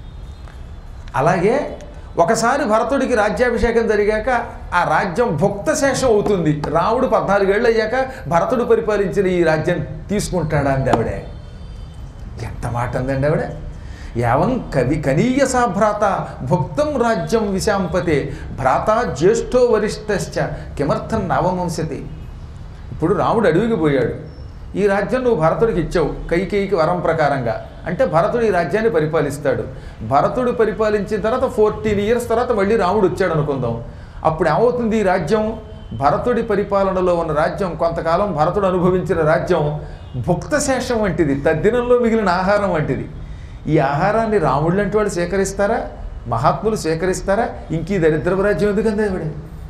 అలాగే ఒకసారి భరతుడికి రాజ్యాభిషేకం జరిగాక ఆ రాజ్యం భుక్త శేషం అవుతుంది రాముడు పద్నాలుగేళ్ళు అయ్యాక భరతుడు పరిపాలించిన ఈ రాజ్యం తీసుకుంటాడా అంది ఆవిడే ఎంత మాట అందండి ఆవిడ యావం కవి కనీయ భ్రాత భుక్తం రాజ్యం విశాంపతే భ్రాత జ్యేష్ఠో వరిష్ఠశ్చ కిమర్థం నావమంసతి ఇప్పుడు రాముడు అడవికి పోయాడు ఈ రాజ్యం నువ్వు భరతుడికి ఇచ్చావు కైకేయికి వరం ప్రకారంగా అంటే భరతుడు ఈ రాజ్యాన్ని పరిపాలిస్తాడు భరతుడు పరిపాలించిన తర్వాత ఫోర్టీన్ ఇయర్స్ తర్వాత మళ్ళీ రాముడు వచ్చాడు అనుకుందాం అప్పుడు ఏమవుతుంది ఈ రాజ్యం భరతుడి పరిపాలనలో ఉన్న రాజ్యం కొంతకాలం భరతుడు అనుభవించిన రాజ్యం భుక్త శేషం వంటిది తద్దినంలో మిగిలిన ఆహారం వంటిది ఈ ఆహారాన్ని రాముడు లాంటి వాడు స్వీకరిస్తారా మహాత్ములు స్వీకరిస్తారా ఇంక ఈ దరిద్రపు రాజ్యం ఎందుకంది ఆవిడ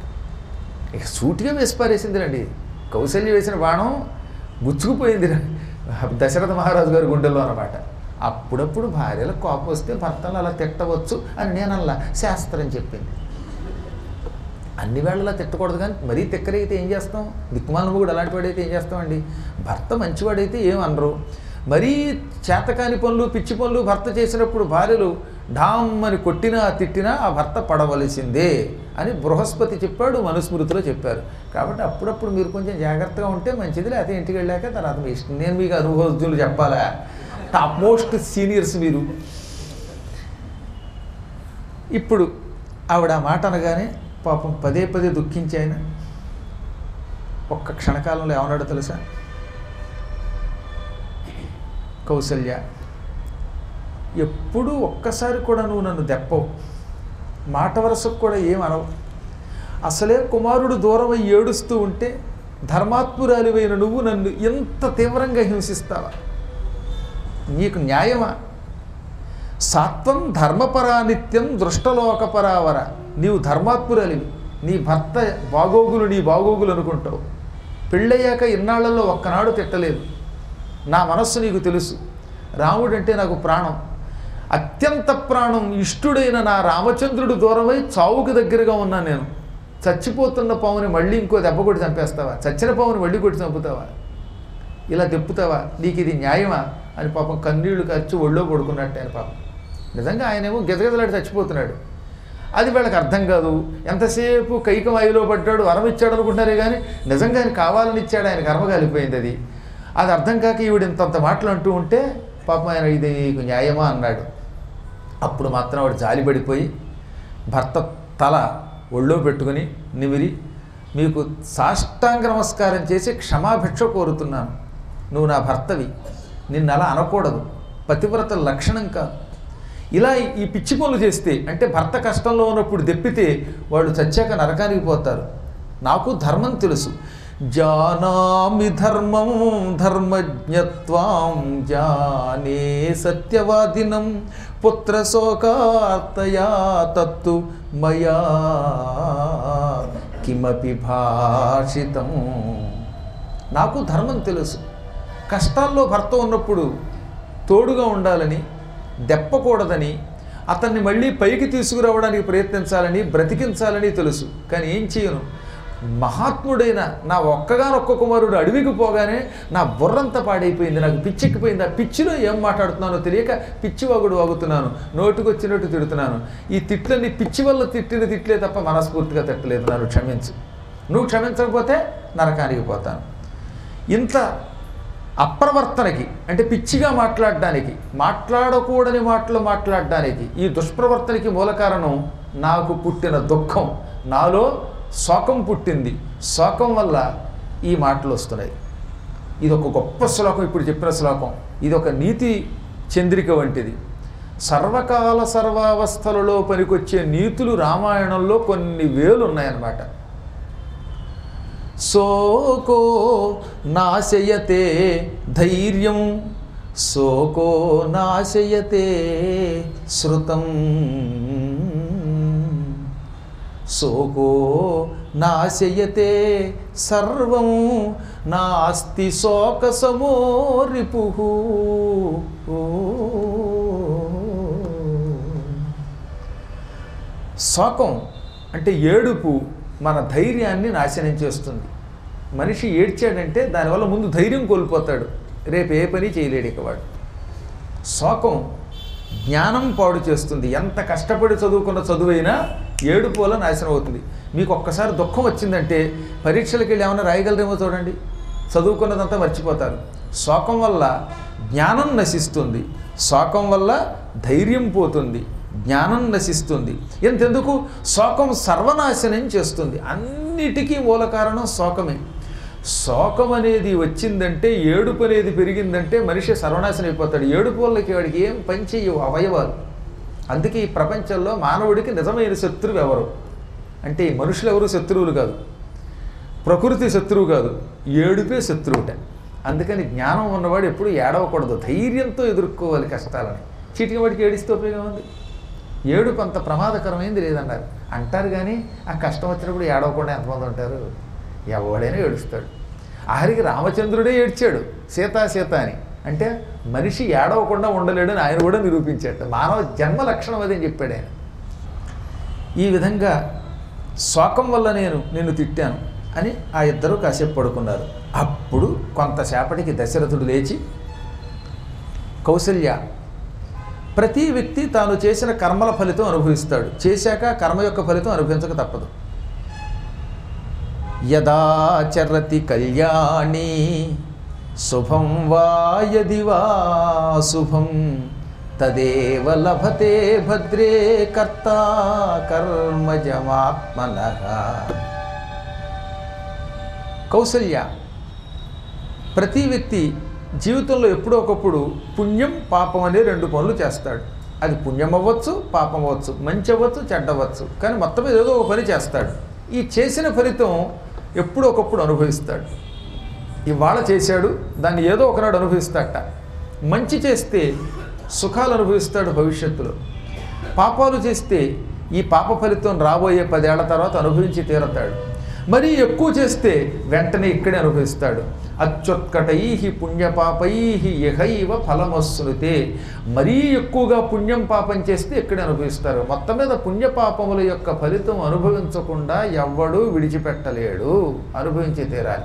ఇక సూటిగా వేసి పారేసిందిరండి కౌశల్య వేసిన బాణం గుచ్చుకుపోయింది దశరథ మహారాజు గారి గుండెల్లో అనమాట అప్పుడప్పుడు భార్యలకు కోపం వస్తే భర్తలు అలా తిట్టవచ్చు అని నేనల్లా శాస్త్రం చెప్పింది అన్ని వేళలా తిట్టకూడదు కానీ మరీ తిక్కరైతే ఏం చేస్తాం దిక్కుమాల కూడా అలాంటి వాడైతే ఏం చేస్తామండి భర్త మంచివాడైతే ఏం అనరు మరీ చేతకాని పనులు పిచ్చి పనులు భర్త చేసినప్పుడు భార్యలు ఢామ్ అని కొట్టినా తిట్టినా ఆ భర్త పడవలసిందే అని బృహస్పతి చెప్పాడు మనుస్మృతిలో చెప్పారు కాబట్టి అప్పుడప్పుడు మీరు కొంచెం జాగ్రత్తగా ఉంటే మంచిది లేకపోతే ఇంటికి వెళ్ళాక తర్వాత మీ ఇష్టం నేను మీకు అనుభవజ్ఞులు చెప్పాలా టాప్ మోస్ట్ సీనియర్స్ మీరు ఇప్పుడు ఆవిడ ఆ మాట అనగానే పాపం పదే పదే దుఃఖించి ఆయన ఒక్క క్షణకాలంలో ఏమన్నాడో తెలుసా కౌసల్య ఎప్పుడూ ఒక్కసారి కూడా నువ్వు నన్ను దెప్పవు మాట వరసకు కూడా ఏం అనవు అసలే కుమారుడు దూరం అయి ఏడుస్తూ ఉంటే ధర్మాత్మురాలివైన నువ్వు నన్ను ఎంత తీవ్రంగా హింసిస్తావా నీకు న్యాయమా సాత్వం ధర్మపరా నిత్యం దృష్టలోకపరావర నీవు ధర్మాత్మురాలివి నీ భర్త బాగోగులు నీ బాగోగులు అనుకుంటావు పెళ్ళయ్యాక ఇన్నాళ్లలో ఒక్కనాడు తిట్టలేదు నా మనస్సు నీకు తెలుసు రాముడంటే నాకు ప్రాణం అత్యంత ప్రాణం ఇష్టుడైన నా రామచంద్రుడు దూరమై చావుకు దగ్గరగా ఉన్నాను నేను చచ్చిపోతున్న పావుని మళ్ళీ ఇంకో దెబ్బ కొట్టి చంపేస్తావా చచ్చిన పావుని మళ్ళీ కొట్టి చంపుతావా ఇలా తెప్పుతావా నీకు ఇది న్యాయమా అని పాపం కన్నీళ్లు ఖర్చు ఒళ్ళో పడుకున్నట్టు ఆయన పాపం నిజంగా ఆయనేమో గిజగిజలాడి చచ్చిపోతున్నాడు అది వీళ్ళకి అర్థం కాదు ఎంతసేపు కైకమాయిలో పడ్డాడు వరం ఇచ్చాడు అనుకుంటారే కానీ నిజంగా ఆయన కావాలని ఇచ్చాడు ఆయన కర్మ కలిపోయింది అది అది అర్థం కాక ఈవిడ ఇంతంత మాటలు అంటూ ఉంటే పాపం ఆయన ఇది నీకు న్యాయమా అన్నాడు అప్పుడు మాత్రం ఆవిడ జాలిపడిపోయి భర్త తల ఒళ్ళో పెట్టుకుని నిమిరి మీకు సాష్టాంగ నమస్కారం చేసి క్షమాభిక్ష కోరుతున్నాను నువ్వు నా భర్తవి నిన్ను అలా అనకూడదు పతివ్రత లక్షణం కాదు ఇలా ఈ పిచ్చి పనులు చేస్తే అంటే భర్త కష్టంలో ఉన్నప్పుడు దెప్పితే వాళ్ళు చచ్చాక నరకానికి పోతారు నాకు ధర్మం తెలుసు జానామి ధర్మం ధర్మజ్ఞత్వాం జానే సత్యవాదినం పుత్ర శోకార్తయా తత్తు మయా కిమపి భాషితం నాకు ధర్మం తెలుసు కష్టాల్లో భర్త ఉన్నప్పుడు తోడుగా ఉండాలని దెప్పకూడదని అతన్ని మళ్ళీ పైకి తీసుకురావడానికి ప్రయత్నించాలని బ్రతికించాలని తెలుసు కానీ ఏం చేయను మహాత్ముడైన నా ఒక్కగానొక్క కుమారుడు అడవికి పోగానే నా బుర్రంతా పాడైపోయింది నాకు పిచ్చెక్కిపోయింది ఆ పిచ్చిలో ఏం మాట్లాడుతున్నానో తెలియక పిచ్చివాగుడు వాగుతున్నాను నోటుకొచ్చినట్టు తిడుతున్నాను ఈ తిట్లన్నీ పిచ్చి వల్ల తిట్టిన తిట్లే తప్ప మనస్ఫూర్తిగా తిట్టలేదు నన్ను క్షమించు నువ్వు క్షమించకపోతే నరకానికి పోతాను ఇంత అప్రవర్తనకి అంటే పిచ్చిగా మాట్లాడడానికి మాట్లాడకూడని మాటలు మాట్లాడడానికి ఈ దుష్ప్రవర్తనకి మూల కారణం నాకు పుట్టిన దుఃఖం నాలో శోకం పుట్టింది శోకం వల్ల ఈ మాటలు వస్తున్నాయి ఇది ఒక గొప్ప శ్లోకం ఇప్పుడు చెప్పిన శ్లోకం ఇది ఒక నీతి చంద్రిక వంటిది సర్వకాల సర్వావస్థలలో పనికొచ్చే నీతులు రామాయణంలో కొన్ని వేలు ఉన్నాయన్నమాట శోకో నాశయతే ధైర్యం శోకో నాశయతే శృతం శోకో నాశయతే సర్వం నాస్తి శోకసమో రిపు శోకం అంటే ఏడుపు మన ధైర్యాన్ని నాశనం చేస్తుంది మనిషి ఏడ్చాడంటే దానివల్ల ముందు ధైర్యం కోల్పోతాడు రేపు ఏ పని చేయలేడు ఇక వాడు శోకం జ్ఞానం పాడు చేస్తుంది ఎంత కష్టపడి చదువుకున్న చదువైనా ఏడుపు వల్ల నాశనం అవుతుంది మీకు ఒక్కసారి దుఃఖం వచ్చిందంటే పరీక్షలకు వెళ్ళి ఏమైనా రాయగలరేమో చూడండి చదువుకున్నదంతా మర్చిపోతారు శోకం వల్ల జ్ఞానం నశిస్తుంది శోకం వల్ల ధైర్యం పోతుంది జ్ఞానం నశిస్తుంది ఎంతెందుకు శోకం సర్వనాశనం చేస్తుంది అన్నిటికీ మూల కారణం శోకమే శోకం అనేది వచ్చిందంటే ఏడుపు అనేది పెరిగిందంటే మనిషి సర్వనాశనం అయిపోతాడు ఏడుపు వల్లకి వాడికి ఏం పని చెయ్యవు అవయవాలు అందుకే ఈ ప్రపంచంలో మానవుడికి నిజమైన శత్రువు ఎవరు అంటే ఈ మనుషులు ఎవరు శత్రువులు కాదు ప్రకృతి శత్రువు కాదు ఏడుపే శత్రువుట అందుకని జ్ఞానం ఉన్నవాడు ఎప్పుడు ఏడవకూడదు ధైర్యంతో ఎదుర్కోవాలి కష్టాలని చీటికి వాడికి ఏడిస్తే ఉపయోగం ఉంది ఏడుపు అంత ప్రమాదకరమైంది లేదన్నారు అంటారు కానీ ఆ కష్టం వచ్చినప్పుడు ఏడవకుండా ఎంతమంది ఉంటారు ఎవడైనా ఏడుస్తాడు ఆఖరికి రామచంద్రుడే ఏడ్చాడు సీతా సీత అని అంటే మనిషి ఏడవకుండా ఉండలేడని ఆయన కూడా నిరూపించాడు మానవ జన్మ లక్షణం అదే అని చెప్పాడు ఆయన ఈ విధంగా శోకం వల్ల నేను నిన్ను తిట్టాను అని ఆ ఇద్దరు కాసేపు పడుకున్నారు అప్పుడు కొంతసేపటికి దశరథుడు లేచి కౌసల్య ప్రతి వ్యక్తి తాను చేసిన కర్మల ఫలితం అనుభవిస్తాడు చేశాక కర్మ యొక్క ఫలితం అనుభవించక తప్పదు యదా చరతి కళ్యాణి శుభం వా యది వా శుభం తదేవ లభతే భద్రే కర్త కర్మజమాత్మన కౌసల్య ప్రతి వ్యక్తి జీవితంలో ఎప్పుడో ఒకప్పుడు పుణ్యం పాపం అనే రెండు పనులు చేస్తాడు అది పుణ్యం అవ్వచ్చు పాపం అవ్వచ్చు మంచి అవ్వచ్చు చెడ్డ అవ్వచ్చు కానీ మొత్తం మీద ఏదో ఒక పని చేస్తాడు ఈ చేసిన ఫలితం ఎప్పుడో ఒకప్పుడు అనుభవిస్తాడు ఇవాళ చేశాడు దాన్ని ఏదో ఒకనాడు అనుభవిస్తాడట మంచి చేస్తే సుఖాలు అనుభవిస్తాడు భవిష్యత్తులో పాపాలు చేస్తే ఈ పాప ఫలితం రాబోయే పదేళ్ల తర్వాత అనుభవించి తీరతాడు మరీ ఎక్కువ చేస్తే వెంటనే ఇక్కడే అనుభవిస్తాడు అత్యుత్కటై పుణ్యపాపై ఇహైవ ఫలమస్సునుతే మరీ ఎక్కువగా పుణ్యం పాపం చేస్తే ఇక్కడే అనుభవిస్తారు మొత్తం మీద పుణ్యపాపముల యొక్క ఫలితం అనుభవించకుండా ఎవ్వడూ విడిచిపెట్టలేడు అనుభవించి తీరాలి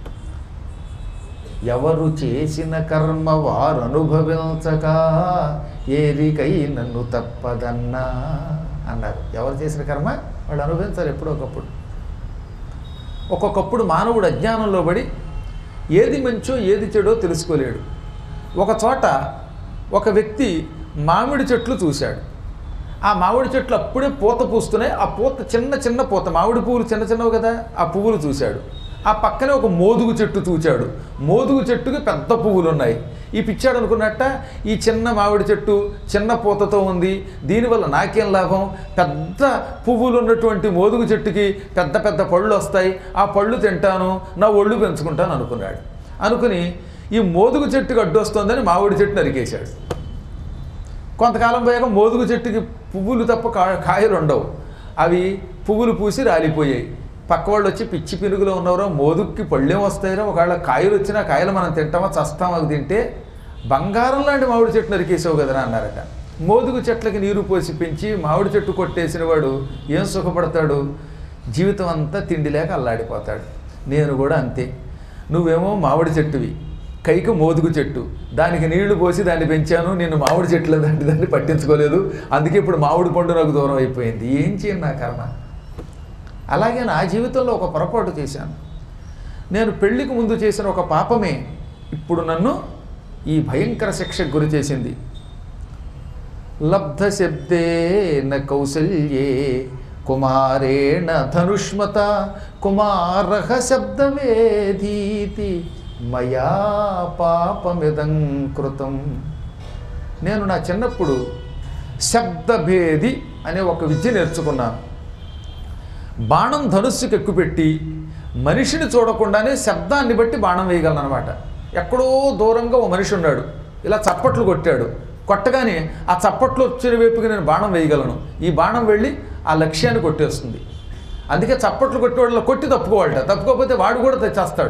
ఎవరు చేసిన కర్మ వారు అనుభవించక ఏరికై నన్ను తప్పదన్నా అన్నారు ఎవరు చేసిన కర్మ వాళ్ళు అనుభవించాలి ఎప్పుడో ఒకప్పుడు ఒక్కొక్కప్పుడు మానవుడు అజ్ఞానంలో పడి ఏది మంచో ఏది చెడో తెలుసుకోలేడు ఒక చోట ఒక వ్యక్తి మామిడి చెట్లు చూశాడు ఆ మామిడి చెట్లు అప్పుడే పూత పూస్తున్నాయి ఆ పూత చిన్న చిన్న పూత మామిడి పువ్వులు చిన్న చిన్నవి కదా ఆ పువ్వులు చూశాడు ఆ పక్కనే ఒక మోదుగు చెట్టు చూచాడు మోదుగు చెట్టుకి పెద్ద పువ్వులు ఉన్నాయి ఈ పిచ్చాడు అనుకున్నట్ట ఈ చిన్న మామిడి చెట్టు చిన్న పూతతో ఉంది దీనివల్ల నాకేం లాభం పెద్ద పువ్వులు ఉన్నటువంటి మోదుగు చెట్టుకి పెద్ద పెద్ద పళ్ళు వస్తాయి ఆ పళ్ళు తింటాను నా ఒళ్ళు పెంచుకుంటాను అనుకున్నాడు అనుకుని ఈ మోదుగు చెట్టుకి అడ్డొస్తోందని మామిడి చెట్టు నరికేశాడు కొంతకాలం పోయాక మోదుగు చెట్టుకి పువ్వులు తప్ప కా కాయలు ఉండవు అవి పువ్వులు పూసి రాలిపోయాయి పక్క వాళ్ళు వచ్చి పిచ్చి పినుగులో ఉన్నవరో మోదుగుకి పళ్ళేం వస్తాయిరో ఒకవేళ కాయలు వచ్చినా కాయలు మనం తింటామా చస్తాం అవి తింటే బంగారం లాంటి మామిడి చెట్టు నరికేసావు కదరా అన్నారట మోదుగు చెట్లకి నీరు పోసి పెంచి మామిడి చెట్టు కొట్టేసిన వాడు ఏం సుఖపడతాడు జీవితం అంతా తిండి లేక అల్లాడిపోతాడు నేను కూడా అంతే నువ్వేమో మామిడి చెట్టువి కైకి మోదుగు చెట్టు దానికి నీళ్లు పోసి దాన్ని పెంచాను నేను మామిడి చెట్లు దాన్ని దాన్ని పట్టించుకోలేదు అందుకే ఇప్పుడు మామిడి పండు నాకు దూరం అయిపోయింది ఏం చేయను నా కర్మ అలాగే నా జీవితంలో ఒక పొరపాటు చేశాను నేను పెళ్లికి ముందు చేసిన ఒక పాపమే ఇప్పుడు నన్ను ఈ భయంకర శిక్షకు గురి చేసింది లబ్ధ శబ్దేన కౌసల్యే కుమారేణ ధనుష్మత కుమారహ శబ్దవేధీతి మయా పాపమిదం కృతం నేను నా చిన్నప్పుడు శబ్దభేది అనే ఒక విద్య నేర్చుకున్నాను బాణం ధనుస్సుకి ఎక్కుపెట్టి మనిషిని చూడకుండానే శబ్దాన్ని బట్టి బాణం వేయగలను అనమాట ఎక్కడో దూరంగా ఓ మనిషి ఉన్నాడు ఇలా చప్పట్లు కొట్టాడు కొట్టగానే ఆ చప్పట్లు వచ్చిన వైపుకి నేను బాణం వేయగలను ఈ బాణం వెళ్ళి ఆ లక్ష్యాన్ని కొట్టేస్తుంది అందుకే చప్పట్లు కొట్టేవాళ్ళు కొట్టి తప్పుకోవాలట తప్పుకోకపోతే వాడు కూడా తెచ్చేస్తాడు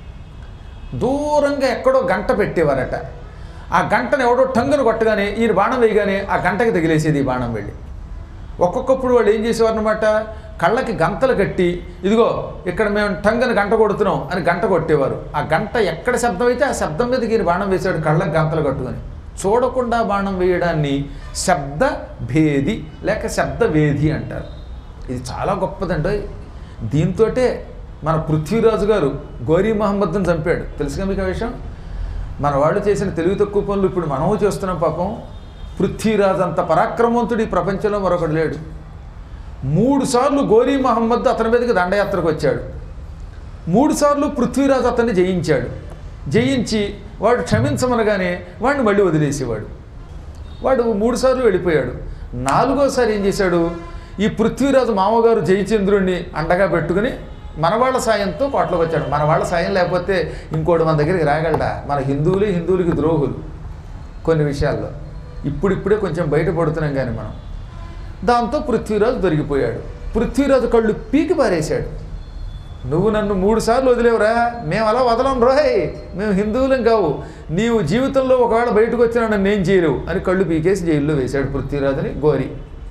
దూరంగా ఎక్కడో గంట పెట్టేవారట ఆ గంటను ఎవడో టంగును కొట్టగానే ఈయన బాణం వేయగానే ఆ గంటకి తగిలేసేది ఈ బాణం వెళ్ళి ఒక్కొక్కప్పుడు వాళ్ళు ఏం చేసేవారు అనమాట కళ్ళకి గంతలు కట్టి ఇదిగో ఇక్కడ మేము టంగని గంట కొడుతున్నాం అని గంట కొట్టేవారు ఆ గంట ఎక్కడ శబ్దం అయితే ఆ శబ్దం మీద ఈయన బాణం వేసాడు కళ్ళకి గంతలు కట్టుకొని చూడకుండా బాణం వేయడాన్ని శబ్ద భేది లేక శబ్ద వేది అంటారు ఇది చాలా గొప్పదండి దీంతోటే మన పృథ్వీరాజు గారు గౌరీ మహమ్మద్ని చంపాడు తెలుసుగా మీకు ఆ విషయం మన వాళ్ళు చేసిన తెలివి తక్కువ పనులు ఇప్పుడు మనము చేస్తున్నాం పాపం పృథ్వీరాజు అంత పరాక్రమవంతుడు ఈ ప్రపంచంలో మరొకడు లేడు మూడు సార్లు గోరీ మహమ్మద్ అతని మీదకి దండయాత్రకు వచ్చాడు మూడు సార్లు పృథ్వీరాజు అతన్ని జయించాడు జయించి వాడు క్షమించమనగానే వాడిని మళ్ళీ వదిలేసేవాడు వాడు మూడు సార్లు వెళ్ళిపోయాడు నాలుగోసారి ఏం చేశాడు ఈ పృథ్వీరాజు మామగారు జయచంద్రుణ్ణి అండగా పెట్టుకుని మనవాళ్ళ సాయంతో కోటలోకి వచ్చాడు మన వాళ్ళ సాయం లేకపోతే ఇంకోటి మన దగ్గరికి రాగలడా మన హిందువులే హిందువులకి ద్రోహులు కొన్ని విషయాల్లో ఇప్పుడిప్పుడే కొంచెం బయటపడుతున్నాం కానీ మనం దాంతో పృథ్వీరాజు దొరికిపోయాడు పృథ్వీరాజు కళ్ళు పీకి పారేశాడు నువ్వు నన్ను మూడు సార్లు వదిలేవురా మేము అలా వదలం రోయ్ మేము హిందువులం కావు నీవు జీవితంలో ఒకవేళ బయటకు వచ్చినా నన్ను ఏం చేయలేవు అని కళ్ళు పీకేసి జైల్లో వేశాడు పృథ్వీరాజుని గోరి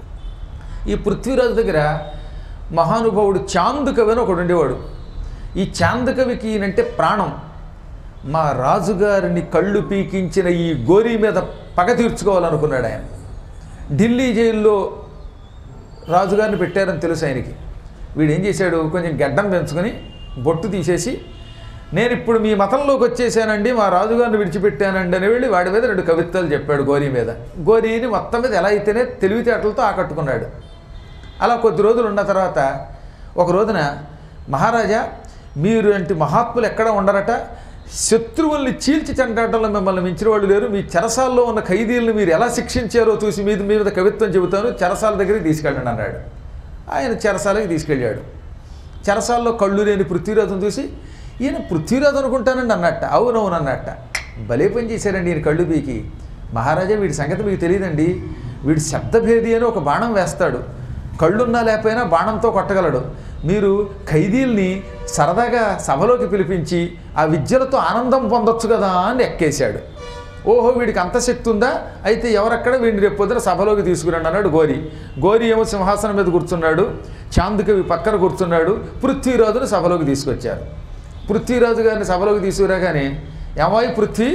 ఈ పృథ్వీరాజు దగ్గర మహానుభావుడు చాందుకవి అని ఒకడు ఉండేవాడు ఈ చాందకవికి ఈయనంటే ప్రాణం మా రాజుగారిని కళ్ళు పీకించిన ఈ గోరీ మీద పగ తీర్చుకోవాలనుకున్నాడు ఆయన ఢిల్లీ జైల్లో రాజుగారిని పెట్టారని తెలుసు ఆయనకి వీడు ఏం చేశాడు కొంచెం గడ్డం పెంచుకొని బొట్టు తీసేసి నేను ఇప్పుడు మీ మతంలోకి వచ్చేసానండి మా రాజుగారిని విడిచిపెట్టానండి అని వెళ్ళి వాడి మీద రెండు కవిత్వాలు చెప్పాడు గోరీ మీద గోరీని మొత్తం మీద ఎలా అయితేనే తెలివితేటలతో ఆకట్టుకున్నాడు అలా కొద్ది రోజులు ఉన్న తర్వాత ఒక రోజున మహారాజా మీరు అంటే మహాత్ములు ఎక్కడ ఉండరట శత్రువుల్ని చీల్చి చెండాటంలో మిమ్మల్ని మించిన వాళ్ళు లేరు మీ చెరసాల్లో ఉన్న ఖైదీలను మీరు ఎలా శిక్షించారో చూసి మీద మీ మీద కవిత్వం చెబుతాను చెరసాల దగ్గరికి తీసుకెళ్ళండి అన్నాడు ఆయన చెరసాలకి తీసుకెళ్ళాడు చెరసాల్లో కళ్ళు లేని పృథ్వీరాజును చూసి ఈయన పృథ్వీరాజు అనుకుంటానండి అన్నట్ట అవునవును అన్నట్ట భలే పని చేశారండి ఈయన కళ్ళు పీకి మహారాజా వీడి సంగతి మీకు తెలియదండి వీడు శబ్దభేది అని ఒక బాణం వేస్తాడు కళ్ళున్నా లేకపోయినా బాణంతో కొట్టగలడు మీరు ఖైదీల్ని సరదాగా సభలోకి పిలిపించి ఆ విద్యలతో ఆనందం పొందొచ్చు కదా అని ఎక్కేశాడు ఓహో వీడికి అంత శక్తి ఉందా అయితే ఎవరక్కడ వీడిని రేపు పొద్దున సభలోకి తీసుకురండి అన్నాడు గోరి గోరి ఏమో సింహాసనం మీద కూర్చున్నాడు చాందుకవి పక్కన కూర్చున్నాడు పృథ్వీరాజును సభలోకి తీసుకొచ్చారు పృథ్వీరాజు గారిని సభలోకి తీసుకురాగానే ఏమాయి పృథ్వీ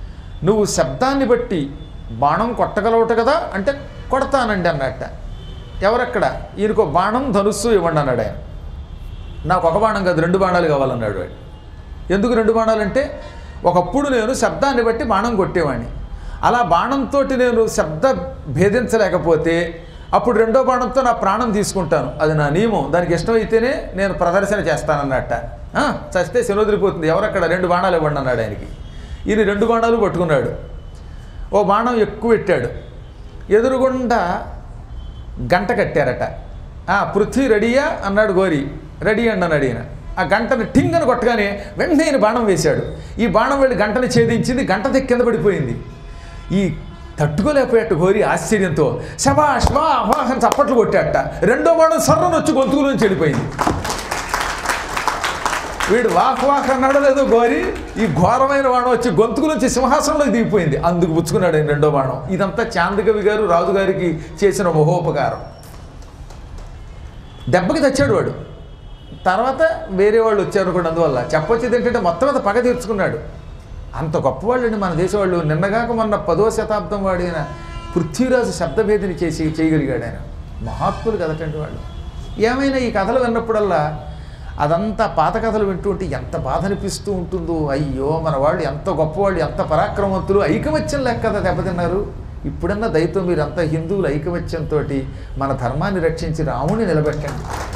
నువ్వు శబ్దాన్ని బట్టి బాణం కొట్టగలవట కదా అంటే కొడతానండి అన్నట్ట ఎవరక్కడ ఈయనకు బాణం ధనుస్సు ఇవ్వండి అన్నాడు ఆయన నాకు ఒక బాణం కాదు రెండు బాణాలు కావాలన్నాడు వాడు ఎందుకు రెండు బాణాలంటే ఒకప్పుడు నేను శబ్దాన్ని బట్టి బాణం కొట్టేవాడిని అలా బాణంతో నేను శబ్ద భేదించలేకపోతే అప్పుడు రెండో బాణంతో నా ప్రాణం తీసుకుంటాను అది నా నియమం దానికి ఇష్టమైతేనే నేను ప్రదర్శన చేస్తానన్నట్ట "ఆ, చస్తే శనోదిరిపోతుంది ఎవరక్కడ రెండు బాణాలు ఇవ్వండి అన్నాడు ఆయనకి ఈయన రెండు బాణాలు పట్టుకున్నాడు ఓ బాణం ఎక్కువ పెట్టాడు ఎదురుగుండా గంట కట్టారట ఆ పృథ్వీ రెడీయా అన్నాడు గోరి రెడీ అండి అన్నాడు ఈయన ఆ గంటని టింగ్ అని కొట్టగానే వెంటనే ఈయన బాణం వేశాడు ఈ బాణం వెళ్ళి గంటని ఛేదించింది గంట దిక్కు కింద పడిపోయింది ఈ తట్టుకోలేకపోయాట గోరి ఆశ్చర్యంతో శబాష్ వా వా అని చప్పట్లు కొట్టాట రెండో బాణం సర్రను వచ్చి గొంతుకులోంచి వెళ్ళిపోయింది వీడు వాక్ వాక్ అన్నాడో లేదో గోరి ఈ ఘోరమైన బాణం వచ్చి గొంతుకు నుంచి సింహాసనంలోకి దిగిపోయింది అందుకు పుచ్చుకున్నాడు ఆయన రెండో బాణం ఇదంతా చాందకవి గారు రాజుగారికి చేసిన మహోపకారం దెబ్బకి తెచ్చాడు వాడు తర్వాత వేరే వాళ్ళు వచ్చారు కూడా అందువల్ల చెప్పొచ్చేది ఏంటంటే మొత్తం అంతా పగ తీర్చుకున్నాడు అంత గొప్పవాళ్ళండి మన దేశం వాళ్ళు నిన్నగాక మొన్న పదో శతాబ్దం వాడిన పృథ్వీరాజు శబ్దభేదిని చేసి చేయగలిగాడు ఆయన మహాత్ములు కదటండి వాళ్ళు ఏమైనా ఈ కథలు విన్నప్పుడల్లా అదంతా పాత కథలు వింటూ ఉంటే ఎంత బాధ అనిపిస్తూ ఉంటుందో అయ్యో మన వాళ్ళు ఎంత గొప్పవాళ్ళు ఎంత పరాక్రమవంతులు ఐకమత్యం లెక్క కదా దెబ్బతిన్నారు ఇప్పుడన్నా దయతో మీరంతా హిందువులు ఐకమత్యంతో మన ధర్మాన్ని రక్షించి రాముని నిలబెట్టండి